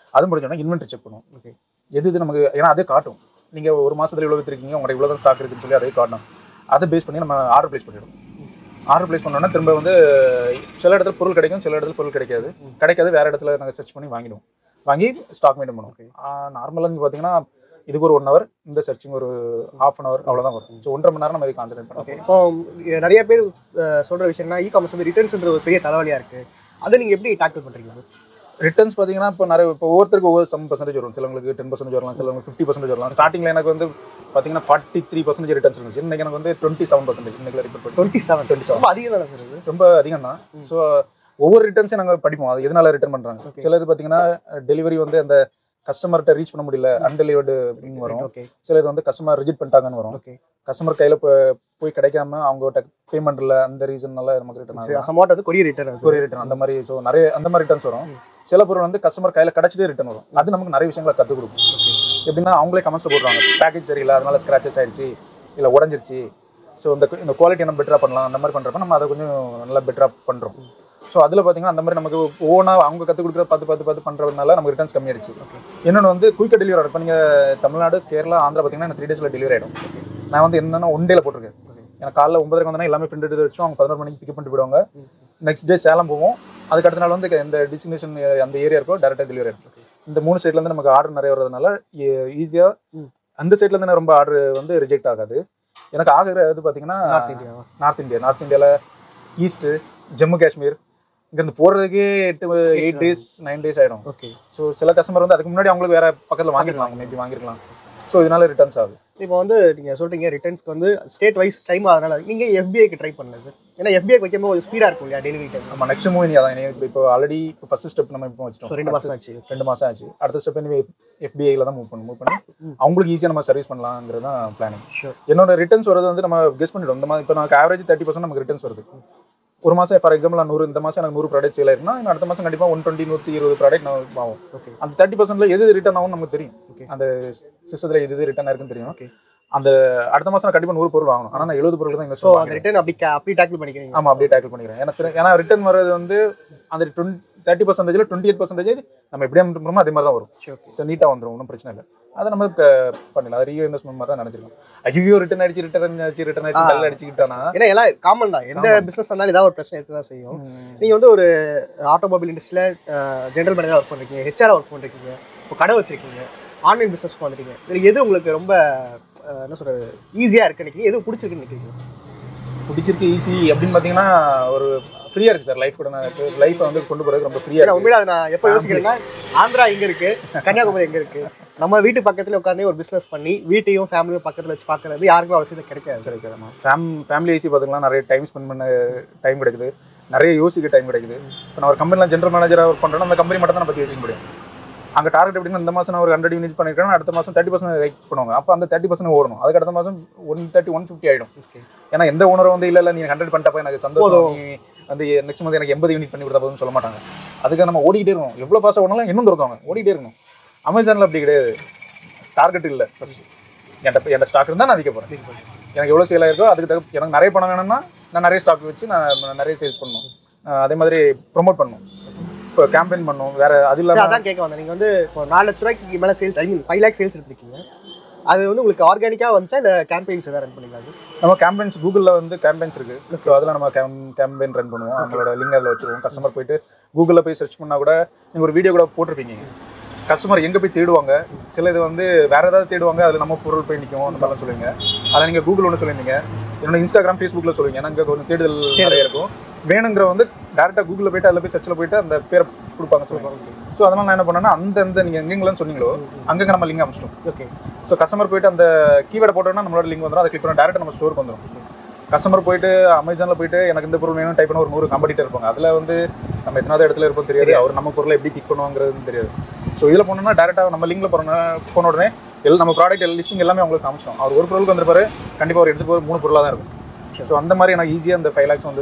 அது முடிஞ்சோன்னா இன்வென்ட்ரி செக் பண்ணுவோம்
ஓகே
எது இது நமக்கு ஏன்னா அதே காட்டும் நீங்கள் ஒரு மாதத்துல இவ்வளோ விற்றுருக்கீங்க உங்கள்கிட்ட இவ்வளோ தான் ஸ்டாக் இருக்குன்னு சொல்லி அதே காட்டணும் அதை பேஸ் பண்ணி நம்ம ஆர்டர் ப்ளேஸ் பண்ணிடுவோம் ஆர்டர் ப்ளேஸ் பண்ணோன்னா திரும்ப வந்து சில இடத்துல பொருள் கிடைக்கும் சில இடத்துல பொருள் கிடைக்காது
ம்.
கிடைக்காது வேறு இடத்துல நாங்கள் சர்ச் பண்ணி வாங்கிடுவோம் வாங்கி ஸ்டாக் மெயின்டைன் பண்ணுவோம் நார்மலாக நீங்கள் பார்த்தீங்கன்னா இதுக்கு ஒரு ஒன் ஹவர் இந்த சர்ச்சிங் ஒரு ஹாஃப் அன் ஹவர் அவ்வளோதான் வரும் ஸோ ஒன்றரை மணி நேரம் நம்ம இது கான்சன்ட்ரேட்
ஓகே
பண்ணுவோம்
இப்போ இ- நிறைய பேர் அஹ், சொல்ற விஷயம்னா இ காமர்ஸ் வந்து ரிட்டர்ன்ஸ்ன்ற ஒரு பெரிய தலைவலியா இருக்கு அதை நீங்க எப்படி டேக்கிள் பண்றீங்க
ரிட்டர்ன்ஸ் பார்த்தீங்கன்னா இப்போ நிறைய இப்போ ஒவ்வொருத்தருக்கு ஒவ்வொரு சம் பர்சன்டேஜ் வரும் சிலவங்களுக்கு டென் பர்சன்டேஜ் வரலாம் சிலவங்களுக்கு ஃபிஃப்டி பர்சன்டேஜ் வரலாம் ஸ்டார்டிங்கில் எனக்கு வந்து பார்த்தீங்கன்னா ஃபார்ட்டி த்ரீ பர்சன்டேஜ் ரிட்டர்ன்ஸ் இருந்துச்சு இன்னைக்கு எனக்கு வந்து டுவெண்ட்டி செவன் பர்சன்டேஜ் இன்னைக்கு ரிப்போர்ட் பண்ணி
டுவெண்ட்டி செவன்
டுவெண்ட்டி செவன்
ரொம்ப அதிகம் தானே சார் இது
ரொம்ப அதிகம் தான் ஸோ ஒவ்வொரு ரிட்டர்ன்ஸையும் நாங்கள் படிப்போம் அது எதனால ரிட்டர்ன் பண்ணுறாங்க
Okay.
சிலது பார்த்தீங்கன்னா டெலிவரி வந்து அந்த கஸ்டமர்கிட்ட ரீச் பண்ண முடியல அன்டெலிவர்டு வரும்
ஓகே
சிலது வந்து கஸ்டமர் ரிஜெக்ட் பண்ணிட்டாங்கன்னு வரும்
ஓகே
கஸ்டமர் கையில் போய் கிடைக்காம அவங்க பேமெண்ட் இல்லை அந்த ரீசன்னால நமக்கு ரிட்டர்ன் ஆகும்
சமாட் வந்து கொரியர் ரிட்டர்ன்
கொரியர் ரிட்டர்ன் அந்த மாதிரி ஸோ நிறைய அந்த மாதிரி ரிட்டர்ன்ஸ் வரும் சில பொருள் வந்து கஸ்டமர் கையில் கிடச்சிட்டே ரிட்டர்ன் வரும் அது நமக்கு நிறைய விஷயங்களை கற்றுக் கொடுக்கும் எப்படின்னா அவங்களே கமெண்ட்ஸ் போடுறாங்க பேக்கேஜ் சரியில்லை அதனால ஸ்க்ராச்சஸ் ஆயிடுச்சு இல்லை உடஞ்சிருச்சு ஸோ இந்த இந்த குவாலிட்டி நம்ம பெட்டராக பண்ணலாம் அந்த மாதிரி பண்ணுறப்ப நம்ம அதை கொஞ்சம் நல்லா பெட்டராக பண்ணுறோம் ஸோ அதில் பார்த்தீங்கன்னா அந்த மாதிரி நமக்கு ஓனாக அவங்க கற்றுக் கொடுக்குற பார்த்து பார்த்து பார்த்து பண்ணுறதுனால நமக்கு ரிட்டர்ன்ஸ் கம்மியாயிடுச்சு இன்னொன்று வந்து குயிக்காக டெலிவரி ஆகும் இப்போ நீங்கள் தமிழ்நாடு கேரளா ஆந்திரா பார்த்தீங்கன்னா எனக்கு த்ரீ டேஸில் டெலிவரி ஆகிடும் நான் வந்து என்னென்னா ஒன் டேல போட்டிருக்கேன் எனக்கு காலைல ஒன்பதரைக்கு வந்தோன்னா எல்லாமே பிரிண்ட் எடுத்து வச்சோம் அவங்க பதினோரு மணிக்கு பிக்கப் பண்ணிட்டு போயிடுவாங்க நெக்ஸ்ட் டே சேலம் போவோம் அதுக்கு அடுத்த நாள் வந்து எந்த டெஸ்டினேஷன் அந்த ஏரியா இருக்கோ டேரெக்டாக டெலிவரி ஆகிடும் இந்த மூணு சைட்லேருந்து நமக்கு ஆர்டர் நிறைய வர்றதுனால ஈஸியாக
ம்.
அந்த சைட்லேருந்து ரொம்ப ஆர்டர் வந்து ரிஜெக்ட் ஆகாது எனக்கு ஆகிறது பார்த்தீங்கன்னா
north India
north India north இந்தியாவில் ஈஸ்ட்டு ஜம்மு காஷ்மீர் இங்கேருந்து போகிறதுக்கே எட்டு எயிட் டேஸ் நைன் டேஸ் ஆகிடும்
ஓகே
ஸோ சில கஸ்டமர் வந்து அதுக்கு முன்னாடி அவங்களுக்கு வேற பக்கத்தில் வாங்கிருக்கலாம் மேபி வாங்கிருக்கலாம் ஸோ இதனால ரிட்டர்ன்ஸ் ஆகுது
இப்போ வந்து நீங்க சொல்றீங்க ரிட்டர்ன்ஸ்க்கு வந்து ஸ்டேட் வைஸ் டைம் அதனால நீங்க எஃபிஐக்கு ட்ரை பண்ணது ஏன்னா எஃபிஐ வைக்கும்போது கொஞ்சம் ஸ்பீடா இருக்கும் இல்லையா டெலிவரி டைம்
நம்ம நெக்ஸ்ட் மூவி அதான் இனி இப்போ இப்போ ஆல்ரெடி இப்போ ஃபர்ஸ்ட் ஸ்டெப் நம்ம இப்போ வச்சிட்டோம்
ஸோ ரெண்டு மாசம் ஆச்சு
ரெண்டு மாசம் ஆச்சு அடுத்த ஸ்டெப் இனி எஃபிஐல தான் மூவ் பண்ணணும் மூவ் பண்ணி
ம்.
அவங்களுக்கு ஈஸியாக நம்ம சர்வீஸ் பண்ணலாங்கிறது தான் பிளானிங்
ஷூர்
என்னோட ரிட்டர்ன்ஸ் வரது வந்து நம்ம கெஸ் பண்ணிடும் இந்த மாதிரி இப்போ நமக்கு ஆவரேஜ் தேர்ட்டி பர்சன்ட் நமக்கு ரிட்டர்ன்ஸ் வருது ஒரு மாதம் ஃபார் எக்ஸாம்பிள் நான் நூறு இந்த மாதம் எனக்கு நூறு ப்ராடக்ட் சேல் ஆயிருக்குன்னா இன்னும் அடுத்த மாதம் கண்டிப்பாக ஒன் டுவெண்ட்டி நூற்றி இருபது ப்ராடக்ட் நான் ஆகும்
ஓகே
அந்த தேர்ட்டி பர்சன்ட்ல எது ரிட்டர்ன் ஆகும் நமக்கு தெரியும்
Okay.
அந்த சிஸ்டத்தில் எது எது ரிட்டர்ன் இருக்குன்னு தெரியும்
Okay.
அந்த அடுத்த மாதம் நான் கண்டிப்பாக நூறு பொருள் வாங்கணும் ஆனால் நான் எழுபது பொருள் தான்
ஸோ
இன்வெஸ்ட்
அந்த ரிட்டர்ன் அப்படி ca- அப்படி டேக்கிள் பண்ணிக்கிறீங்க
ஆமாம் அப்படியே டேக்கிள் பண்ணிக்கிறேன் ஏன்னா திரு- ஏன்னா ரிட்டர்ன் வர்றது வந்து அந்த டுவெண்ட்டி தேர்ட்டி பர்சன்டேஜில் டுவெண்ட்டி எயிட் பர்சன்டேஜ் நம்ம எப்படியா பண்ணுறோமோ அதே மாதிரி தான் வரும்
சரி ஓகே
ஸோ நீட்டாக வந்துடும் ஒன்றும் பிரச்சனை இல்லை அதை நம்ம க- பண்ணிடலாம் அது ரீ இன்வெஸ்ட்மெண்ட் மாதிரி தான் நினச்சிருக்கோம் ஐயோ ரிட்டர்ன் அடிச்சு ரிட்டர்ன் ஆச்சு ரிட்டர்ன் ஆச்சு
ஆ.
நல்ல அடிச்சுக்கிட்டானா
ஏன்னா எல்லாம் காமன் தான் எந்த
Common.
பிசினஸ் இருந்தாலும் ஏதாவது ஒரு பிரச்சனை இருக்க தான் செய்யும் நீங்க வந்து ஒரு ஆட்டோமொபைல் இண்டஸ்ட்ரியில ஜெனரல் மேனேஜர் ஒர்க் பண்றீங்க ஹெச்ஆர் ஒர்க் பண்றீங்க இப்போ கடை வச்சிருக்கீங்க ஆன்லைன் பிசினஸ் வந்துட்டீங்க இதுல எது உங்களுக்கு ரொம்ப அஹ், என்ன சொல்றது ஈஸியா இருக்கு நினைக்கிறீங்க எது பிடிச்சிருக்குன்னு நினைக்கிறீங்க
பிடிச்சிருக்கு ஈஸி அப்படின்னு பார்த்தீங்கன்னா ஒரு ஃப்ரீயாக இருக்குது சார் லைஃப் கூட நான் லைஃப்பை வந்து கொண்டு போகிறதுக்கு ரொம்ப ஃப்ரீயாக
ஏன்னா
இருக்குது
உண்மையில அதை நான் எப்போ யோசிக்கிறேன்னா ஆந்திரா இங்க இருக்கு கன்னியாகுமரி எங்க இருக்கு நம்ம வீட்டு பக்கத்துல உட்காந்து ஒரு பிசினஸ் பண்ணி வீட்டையும் ஃபேமிலியும் பக்கத்துல வச்சு பார்க்கறது யாருக்கும் அவசியம் கிடைக்காது
கிடைக்காது ஃபேம் ஃபேமிலி ஐசி பார்த்துக்கலாம் நிறைய டைம் ஸ்பெண்ட் பண்ண டைம் கிடைக்குது நிறைய யோசிக்க டைம் கிடைக்குது இப்போ நான் ஒரு கம்பெனியில் ஜென்ரல் மேனேஜராக ஒர்க் பண்ணுறேன்னா அந்த கம்பெனி மட்டும் தான் நான் பற்றி யோசிக்க முடியும் அங்கே டார்கெட் எப்படின்னா இந்த மாதம் நான் ஒரு ஹண்ட்ரட் யூனிட் பண்ணியிருக்கேன் அடுத்த மாதம் தேர்ட்டி பர்சன்ட் ரைட் பண்ணுவாங்க அப்போ அந்த தேர்ட்டி பர்சன்ட் ஓடணும் அதுக்கு அடுத்த மாதம் ஒன் தேர்ட்டி ஒன் ஃபிஃப்டி ஆகிடும்
Okay.
ஏன்னா எந்த ஓனரும் வந்து இல்லை இல்லை நீ ஹண்ட்ரட் பண்ணிட்டப்ப எனக்கு சந்தோஷம்
போதும்.
நீ வந்து நெக்ஸ்ட் மந்த் எனக்கு எண்பது யூனிட் பண்ணி கொடுத்தா போதும்னு சொல்ல மாட்டாங்க அதுக்கு நம்ம ஓடிக்கிட்டே இருக்கணும் எவ்வளோ ஃபாஸ்ட்டாக ஓடனாலும் இன்னும் திறக்குவாங்க ஓடிக்கிட்டே இருக்கணும் அமேசானில் அப்படி கிடையாது டார்கெட் இல்லை ஃபஸ்ட் என்கிட்ட என்கிட்ட ஸ்டாக் இருந்தால் நான் விற்க போகிறேன் எனக்கு எவ்வளோ சேல் ஆயிருக்கோ அதுக்கு தகு எனக்கு நிறைய பணம் வேணும்னா நான் நிறைய ஸ்டாக் வச்சு நான் நான் நிறைய சேல்ஸ் பண்ணணும் அஹ் அதே மாதிரி ப்ரொமோட் பண்ணணும் இப்போ கேம்பெயின் பண்ணணும் வேற அது
சரி,
இல்லாமல்
அதான் கேட்க வந்தேன் நீங்க வந்து இப்போ நாலு லட்ச ரூபாய்க்கு மேல sales I mean five lakh sales எடுத்திருக்கீங்க அது வந்து உங்களுக்கு ஆர்கானிக்கா வந்துச்சா இல்ல கேம்பெயின்ஸ் ஏதாவது ரன் பண்ணீங்களா அது
நம்ம கேம்பெயின்ஸ் கூகுளில் வந்து கேம்பெயின்ஸ் இருக்கு ஸோ அதில் நம்ம கேம் கேம்பெயின் ரன் பண்ணுவோம் நம்மளோட லிங்க் அதில் வச்சிருவோம் கஸ்டமர் போயிட்டு கூகுளில் போய் சர்ச் பண்ணால் கூட நீங்கள் ஒரு வீடியோ கூட போட்டிருப்பீங்க கஸ்டமர் எங்கே போய் தேடுவாங்க சில இது வந்து வேற ஏதாவது தேடுவாங்க அதில் நம்ம பொருள் போய் நிற்கும் அந்த மாதிரிலாம் சொல்லுவீங்க அதில் நீங்கள் கூகுள் ஒன்று சொல்லியிருந்தீங்க என்னோட இன்ஸ்டாகிராம் ஃபேஸ்புக்கில் சொல்லுவீங்க ஏன்னா இங்கே கொஞ்சம் தேடுதல் நிறைய இருக்கும் வேணுங்கிற வந்து டேரெக்டாக கூகுளில் போயிட்டு அதில் போய் சர்ச்சில் போயிட்டு அந்த பேரை கொடுப்பாங்க சொல்லுவாங்க ஸோ அதனால் நான் என்ன பண்ணேன்னா அந்த அந்த நீங்கள் எங்கெங்கெல்லாம் சொன்னீங்களோ அங்கங்கே நம்ம லிங்க் அமிச்சிட்டோம்
ஓகே
ஸோ கஸ்டமர் போயிட்டு அந்த கீவேர்டை போட்டோம்னா நம்மளோட லிங்க் வந்துடும் அதை கிளிக் பண்ண டேரெக்டாக நம்ம ஸ்டோருக்கு வந்துடும் கஸ்டமர் போயிட்டு அமேசானில் போயிட்டு எனக்கு இந்த பொருள் வேணும் டைப் பண்ண ஒரு நூறு காம்படிட்டர் இருப்பாங்க அதில் வந்து நம்ம எத்தனாவது இடத்துல இருப்போம் தெரியாது அவர் நம்ம பொருளை எப்படி பிக் பண்ணுவாங்கிறது தெரியாது ஸோ இதில் போனோம்னா டேரெக்டாக நம்ம லிங்கில் போன போன உடனே எல் நம்ம ப்ராடக்ட் எல்லாம் லிஸ்டிங் எல்லாமே அவங்களுக்கு காமிச்சோம் அவர் ஒரு பொருளுக்கு வந்திருப்பாரு கண்டிப்பாக அவர் எடுத்து போகிற மூணு பொருளாக தான் இருக்கும் ஸோ அந்த மாதிரி எனக்கு ஈஸியாக அந்த ஃபைவ் லேக்ஸ் வந்து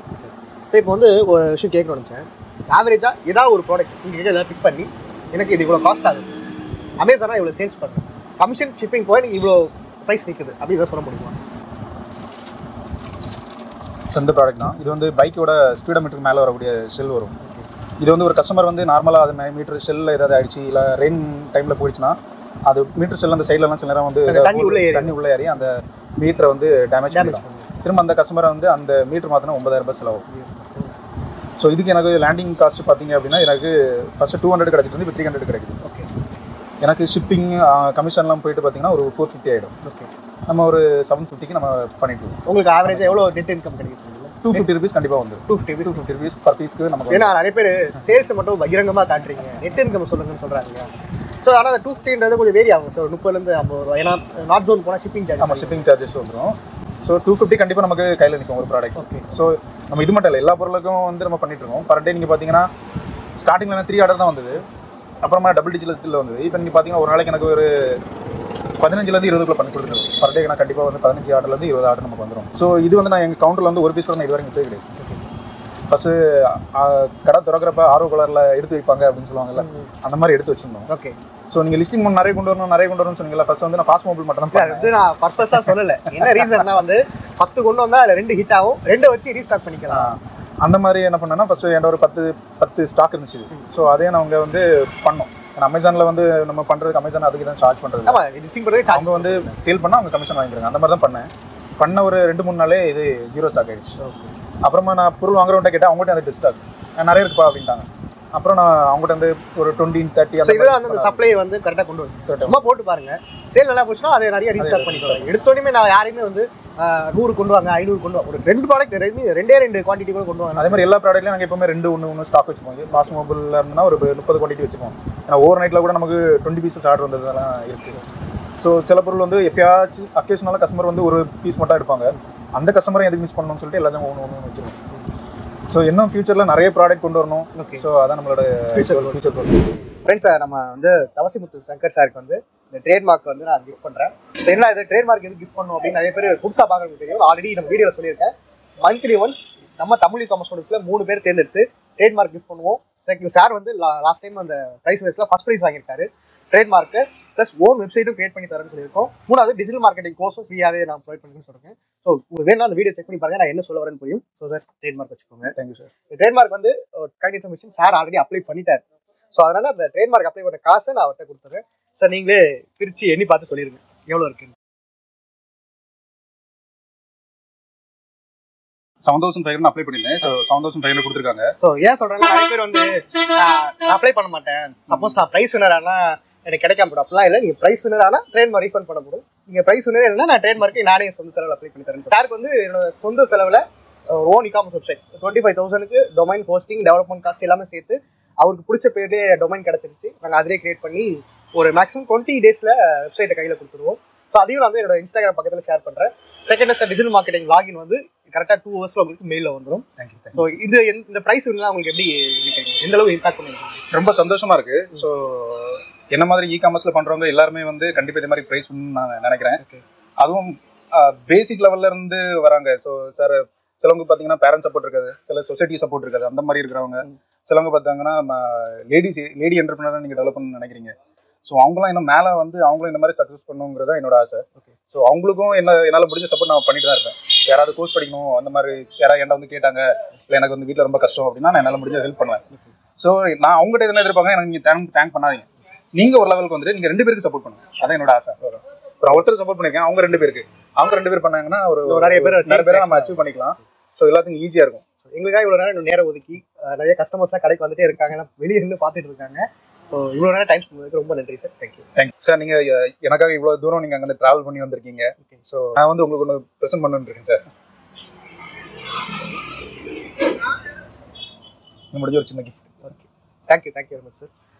சரி இப்போ வந்து ஒரு விஷயம் கேட்கணும் நினச்சேன் ஆவரேஜா ஏதாவது ஒரு ப்ராடக்ட் நீங்கள் கிட்ட ஏதாவது பிக் பண்ணி எனக்கு இது இவ்வளோ காஸ்ட் ஆகுது அமேசானா இவ்வளோ சேல்ஸ் பண்ணுறேன் கமிஷன் ஷிப்பிங் போய் எனக்கு இவ்வளோ ப்ரைஸ் நிற்குது அப்படி ஏதாவது சொல்ல முடியுமா
சொந்த ப்ராடக்ட் தான் இது வந்து பைக்கோட ஸ்பீடோமீட்டருக்கு மேலே வரக்கூடிய செல் வரும் இது வந்து ஒரு கஸ்டமர் வந்து நார்மலாக அது மீட்டர் செல்லில் ஏதாவது ஆயிடுச்சு இல்லை ரெயின் டைமில் போயிடுச்சுன்னா அது மீட்டர் செல் அந்த சைட்லலாம் சில நேரம் வந்து
அந்த
ஏதாவது
தண்ணி உள்ள ஏறி.
தண்ணி உள்ள ஏறி அந்த மீட்டரை வந்து டேமேஜ்
டேமேஜ்
பண்ணிடும் திரும்ப அந்த கஸ்டமரை வந்து அந்த மீட்டர் மாற்றினா ஒன்பதாயிரம் ரூபாய் செலவாகும் ஸோ இதுக்கு எனக்கு லேண்டிங் காஸ்ட் பார்த்தீங்க அப்படின்னா எனக்கு ஃபஸ்ட்டு டூ ஹண்ட்ரட் கிடச்சிட்டு இப்போ த்ரீ ஹண்ட்ரட் கிடைக்குது
ஓகே
எனக்கு ஷிப்பிங் கமிஷன்லாம் போயிட்டு பார்த்தீங்கன்னா ஒரு ஃபோர் ஃபிஃப்டி ஆகிடும்
ஓகே
நம்ம ஒரு செவன் ஃபிஃப்டிக்கு நம்ம பண்ணிட்டு
உங்களுக்கு ஆவரேஜாக எவ்வளோ நெட் இன்கம் கிடைக்கும் சொல்லுங்க
டூ ஃபிஃப்டி ருபீஸ் கண்டிப்பாக வந்துடும்
two fifty
two fifty rupees per பீஸ்க்கு நமக்கு
ஏன்னா நிறைய பேர் சேல்ஸ் மட்டும் பகிரங்கமாக காட்டுறீங்க நெட் இன்கம் சொல்லுங்கன்னு சொல்கிறாங்க ஸோ ஆனால் அந்த டூ ஃபிஃப்டின்றது கொஞ்சம் வேரி ஆகும் ஸோ முப்பதுலேருந்து ஐம்பது ரூபா ஏன்னா நார்த் ஜோன் போனால் ஷிப்பிங்
நம்ம
சார்ஜ்
ஷிப்பிங் சார்ஜஸ் வந்துடும் ஸோ டூ ஃபிஃப்டி கண்டிப்பாக நமக்கு கையில் நிற்கும் ஒரு ப்ராடக்ட்
ஓகே
ஸோ நம்ம இது மட்டும் இல்லை எல்லா பொருளுக்கும் வந்து நம்ம பண்ணிட்டு இருக்கோம் பர் டே நீங்கள் பார்த்தீங்கன்னா ஸ்டார்டிங்கில் த்ரீ ஆர்டர் தான் வந்தது அப்புறமா டபுள் டிஜிட்டில் வந்தது இப்போ நீங்கள் பார்த்தீங்கன்னா ஒரு நாளைக்கு எனக்கு ஒரு பதினஞ்சுலேருந்து இருபதுக்குள்ள பண்ணி கொடுத்துருவோம் பர் டே நான் கண்டிப்பாக வந்து பதினஞ்சு ஆர்டர்லேருந்து இருபது ஆர்டர் நமக்கு வந்துடும் ஸோ இது வந்து நான் எங்கள் கவுண்டரில் வந்து ஒரு பீஸ் கூட நான் இது வரைக்கும் எடுத்தது கிடையாது ஃபஸ்ட்டு கடை திறக்கிறப்ப ஆர்வ கலரில் எடுத்து வைப்பாங்க அப்படின்னு சொல்லுவாங்கல்ல அந்த மாதிரி எடுத்து வச்சிருந்தோம்
ஓகே
ஸோ நீங்கள் லிஸ்டிங் பண்ண நிறைய கொண்டு வரணும் நிறைய கொண்டு வரணும்னு சொன்னீங்களா ஃபர்ஸ்ட் வந்து நான் ஃபாஸ்ட் மொபைல் மட்டும் தான் பண்ணேன்
அது நான் பர்பஸாக சொல்லலை என்ன ரீசன்னா வந்து பத்து கொண்டு வந்தால் அதில் ரெண்டு ஹிட் ஆகும் ரெண்டை வச்சு ரீஸ்டாக் பண்ணிக்கலாம்
ஆ, அந்த மாதிரி என்ன பண்ணேன்னா ஃபர்ஸ்ட் என்கிட்ட ஒரு பத்து பத்து ஸ்டாக் இருந்துச்சு ஸோ அதே நாங்க வந்து பண்ணோம் ஏன்னா அமேசானில் வந்து நம்ம பண்ணுறதுக்கு அமேசான் அதுக்கு தான் சார்ஜ் பண்ணுறது
ஆமாம் டிஸ்டிங் பண்ணுறது சார்ஜ்
அவங்க வந்து சேல் பண்ணால் அவங்க கமிஷன் வாங்கிக்கிறாங்க அந்த மாதிரி தான் பண்ணேன் பண்ண ஒரு ரெண்டு மூணு நாளே இது ஜீரோ ஸ்டாக் ஆயிடுச்சு அப்புறமா நான் பொருள் வாங்குறவன்ட்ட கேட்டேன் அவங்ககிட்ட அந்த டிஸ்டாக் நிறைய இருக்குப்பா அப்படின்ட்டாங்க அப்புறம் நான் அவங்ககிட்ட வந்து ஒரு டுவெண்ட்டி தேர்ட்டி
ஸோ இதுதான் வந்து அந்த சப்ளை வந்து கரெக்டாக கொண்டு வந்து சும்மா போட்டு பாருங்க சேல் நல்லா போச்சுன்னா அதை நிறைய ரீஸ்டாக் பண்ணிக்கலாம் எடுத்தோடனே நான் யாரையுமே வந்து ஆஹ், நூறு கொண்டு வாங்க ஐநூறு கொண்டு வாங்க ஒரு ரெண்டு ப்ராடக்ட் ரெண்டே ரெண்டு குவான்டிட்டி கூட கொண்டு வாங்க
அதே மாதிரி எல்லா ப்ராடக்ட்லையும் நாங்கள் எப்பவுமே ரெண்டு ஒன்று ஒன்று ஸ்டாக் வச்சுப்போம் ஃபாஸ்ட் மொபைலில் இருந்ததுன்னா ஒரு முப்பது குவான்டிட்டி வச்சுப்போம் ஏன்னா ஓவர் நைட்டில் கூட நமக்கு டுவெண்ட்டி பீசஸ் ஆர்டர் வந்ததெல்லாம் இருக்குது ஸோ சில பொருள் வந்து எப்பயாச்சும் அக்கேஷனலாக கஸ்டமர் வந்து ஒரு பீஸ் மட்டும் எடுப்பாங்க அந்த கஸ்டமரை எதுக்கு மிஸ் பண்ணணும்னு சொல்லிட்டு எல்லாத்தையும் ஒன்று ஒன்று வச்சுருக்கோம் ஸோ இன்னும் ஃபியூச்சரில் நிறைய ப்ராடக்ட் கொண்டு வரணும்
ஓகே
ஸோ அதான் நம்மளோட
Future
future future goal
friends நம்ம வந்து தவசிமுத்து சங்கர் சாருக்கு வந்து இந்த ட்ரேட்மார்க் வந்து நான் கிஃப்ட் பண்ணுறேன் என்ன இது ட்ரேட்மார்க் எது கிஃப்ட் பண்ணும் அப்படின்னு நிறைய பேர் புதுசாக பார்க்கறதுக்கு தெரியும் ஆல்ரெடி நம்ம வீடியோவில் சொல்லியிருக்கேன் மந்த்லி ஒன்ஸ் நம்ம தமிழ் காமர்ஸ் ஸ்டூடெண்ட்ஸில் மூணு பேர் தேர்ந்தெடுத்து ட்ரேட்மார்க் கிஃப்ட் பண்ணுவோம் செகண்ட் சார் வந்து லாஸ்ட் டைம் அந்த ப்ரைஸ் வைஸில் ஃபர்ஸ்ட் ப்ரைஸ் வாங்கியிருக்காரு ட்ரேட்மார்க்கு ப்ளஸ் ஓன் வெப்சைட்டும் கிரியேட் பண்ணி தரேன்னு சொல்லியிருக்கோம் மூணாவது டிஜிட்டல் மார்க்கெட்டிங் கோர்ஸும் ஃப்ரீயாகவே நான் ப்ரொவைட் பண்ணுன்னு சொல்கிறேன் ஸோ உங்களுக்கு வேணா அந்த வீடியோ செக் பண்ணி பாருங்க நான் என்ன சொல்ல வரேன்னு புரியும் ஸோ சார் ட்ரேட்மார்க் வச்சுக்கோங்க
தேங்க்யூ சார்
ட்ரேட்மார்க் வந்து kind information sir already apply பண்ணிட்டார் ஸோ அதனால அந்த ட்ரேட்மார்க் அப்ளை பண்ண காசை நான் அவர்கிட்ட கொடுத்துறேன் சார் நீங்களே பிரிச்சு எண்ணி பார்த்து சொல்லிருங்க எவ்வளோ இருக்கு
செவன் தௌசண்ட் ஃபைவ் அப்ளை பண்ணியிருந்தேன் ஸோ செவன் தௌசண்ட் ஃபைவ் கொடுத்துருக்காங்க
ஸோ ஏன் சொல்றேன்னா நிறைய பேர் வந்து நான் அப்ளை பண்ண மாட்டேன் சப்போஸ் நான் ப்ரைஸ் வினர் ஆனா எனக்கு கிடைக்காம போடும் அப்படிலாம் இல்லை நீங்க ப்ரைஸ் வினர் ஆனா ட்ரேட்மார்க் ரீஃபண்ட் பண்ண போடும் நீங்க ப்ரைஸ் வினர் இல்லைன்னா நான் ட்ரேட்மார்க்கு நானே சொந்த செலவில் அப்ளை பண்ணி தரேன் சாருக்கு வந்து என்னோட சொந்த செலவில் own ecommerce website twenty five தௌசண்ட்க்கு டொமைன் ஹோஸ்டிங் டெவலப்மெண்ட் காஸ்ட் எல்லாமே சேர்த்து அவருக்கு பிடிச்ச பேர்லேயே டொமைன் கிடச்சிருச்சு நாங்கள் அதிலே கிரியேட் பண்ணி ஒரு மேக்ஸிமம் டுவெண்ட்டி டேஸில் வெப்சைட்டை கையில் கொடுத்துருவோம் ஸோ அதையும் நான் வந்து என்னோட இன்ஸ்டாகிராம் பக்கத்தில் ஷேர் பண்ணுறேன் second sir digital marketing login வந்து கரெக்டாக டூ ஹவர்ஸில் உங்களுக்கு மெயிலில் வந்துடும்
தேங்க்யூ தேங்க்யூ
ஸோ இது எந்த- இந்த ப்ரைஸ் வந்து உங்களுக்கு எப்படி இருக்கு? எந்த அளவு இம்பாக்ட் பண்ணிருக்கு
ரொம்ப சந்தோஷமா இருக்கு ஸோ என்ன மாதிரி இ காமர்ஸ்ல பண்றவங்க எல்லாருமே வந்து கண்டிப்பா இது மாதிரி பிரைஸ் நான் நினைக்கிறேன்
Okay.
அதுவும் பேசிக் லெவல்ல இருந்து வராங்க ஸோ சார் சிலவங்க பார்த்தீங்கன்னா பேரண்ட் சப்போர்ட் இருக்காது சில சொசைட்டி சப்போர்ட் இருக்காது அந்த மாதிரி இருக்கிறவங்க சிலவங்க பார்த்தாங்கன்னா லேடிஸ் லேடி என்டர்பிரினர் நீங்க டெவலப் பண்ண நினைக்கிறீங்க ஸோ அவங்களாம் இன்னும் மேலே வந்து அவங்களும் இந்த மாதிரி சக்ஸஸ் பண்ணுங்கிறதா என்னோட ஆசை
Okay.
ஸோ அவங்களுக்கும் என்ன என்னால் முடிஞ்ச சப்போர்ட் நான் பண்ணிட்டு தான் இருப்பேன் யாராவது கோர்ஸ் படிக்கணும் அந்த மாதிரி யாராவது என்கிட்ட வந்து கேட்டாங்க இல்லை எனக்கு வந்து வீட்டில் ரொம்ப கஷ்டம் அப்படின்னா நான் என்னால் முடிஞ்ச ஹெல்ப் பண்ணுவேன் ஸோ நான் அவங்ககிட்ட எதுனா எதிர்பார்க்க எனக்கு நீங்கள் தேங்க் தேங்க் பண்ணாதீங்க நீங்க ஒரு லெவலுக்கு வந்துட்டு நீங்க ரெண்டு பேருக்கு சப்போர்ட் பண்ணுங்க அதான் என்னோட ஆசை ஒரு ஒருத்தர் சப்போர்ட் பண்ணிருக்கேன் அவங்க ரெண்டு பேருக்கு அவங்க ரெண்டு பேர் பண்ணாங்கன்னா ஒரு
இன்னும் நிறைய பேர்
நிறைய பேரை நம்ம அச்சீவ் பண்ணிக்கலாம் ஸோ எல்லாத்துக்கும் ஈஸியா இருக்கும்
எங்களுக்காக இவ்வளோ நேரம் இன்னும் நேரம் ஒதுக்கி அஹ், நிறைய கஸ்டமர்ஸ்லாம் கடைக்கு வந்துட்டே இருக்காங்க நான் வெளியே இருந்து பார்த்துட்டு இருக்காங்க ஸோ இவ்வளோ நேரம் டைம் கொடுத்ததுக்கு ரொம்ப நன்றி சார் தேங்க்யூ
தேங்க்யூ சார் நீங்க அஹ், எனக்காக இவ்வளவு தூரம் நீங்க அங்க டிராவல் பண்ணி வந்திருக்கீங்க ஸோ நான் வந்து உங்களுக்கு ஒன்று ப்ரெசென்ட் பண்ணணும்னு இருக்கேன் சார் முடிஞ்ச ஒரு சின்ன gift
okay thank you thank you very much sir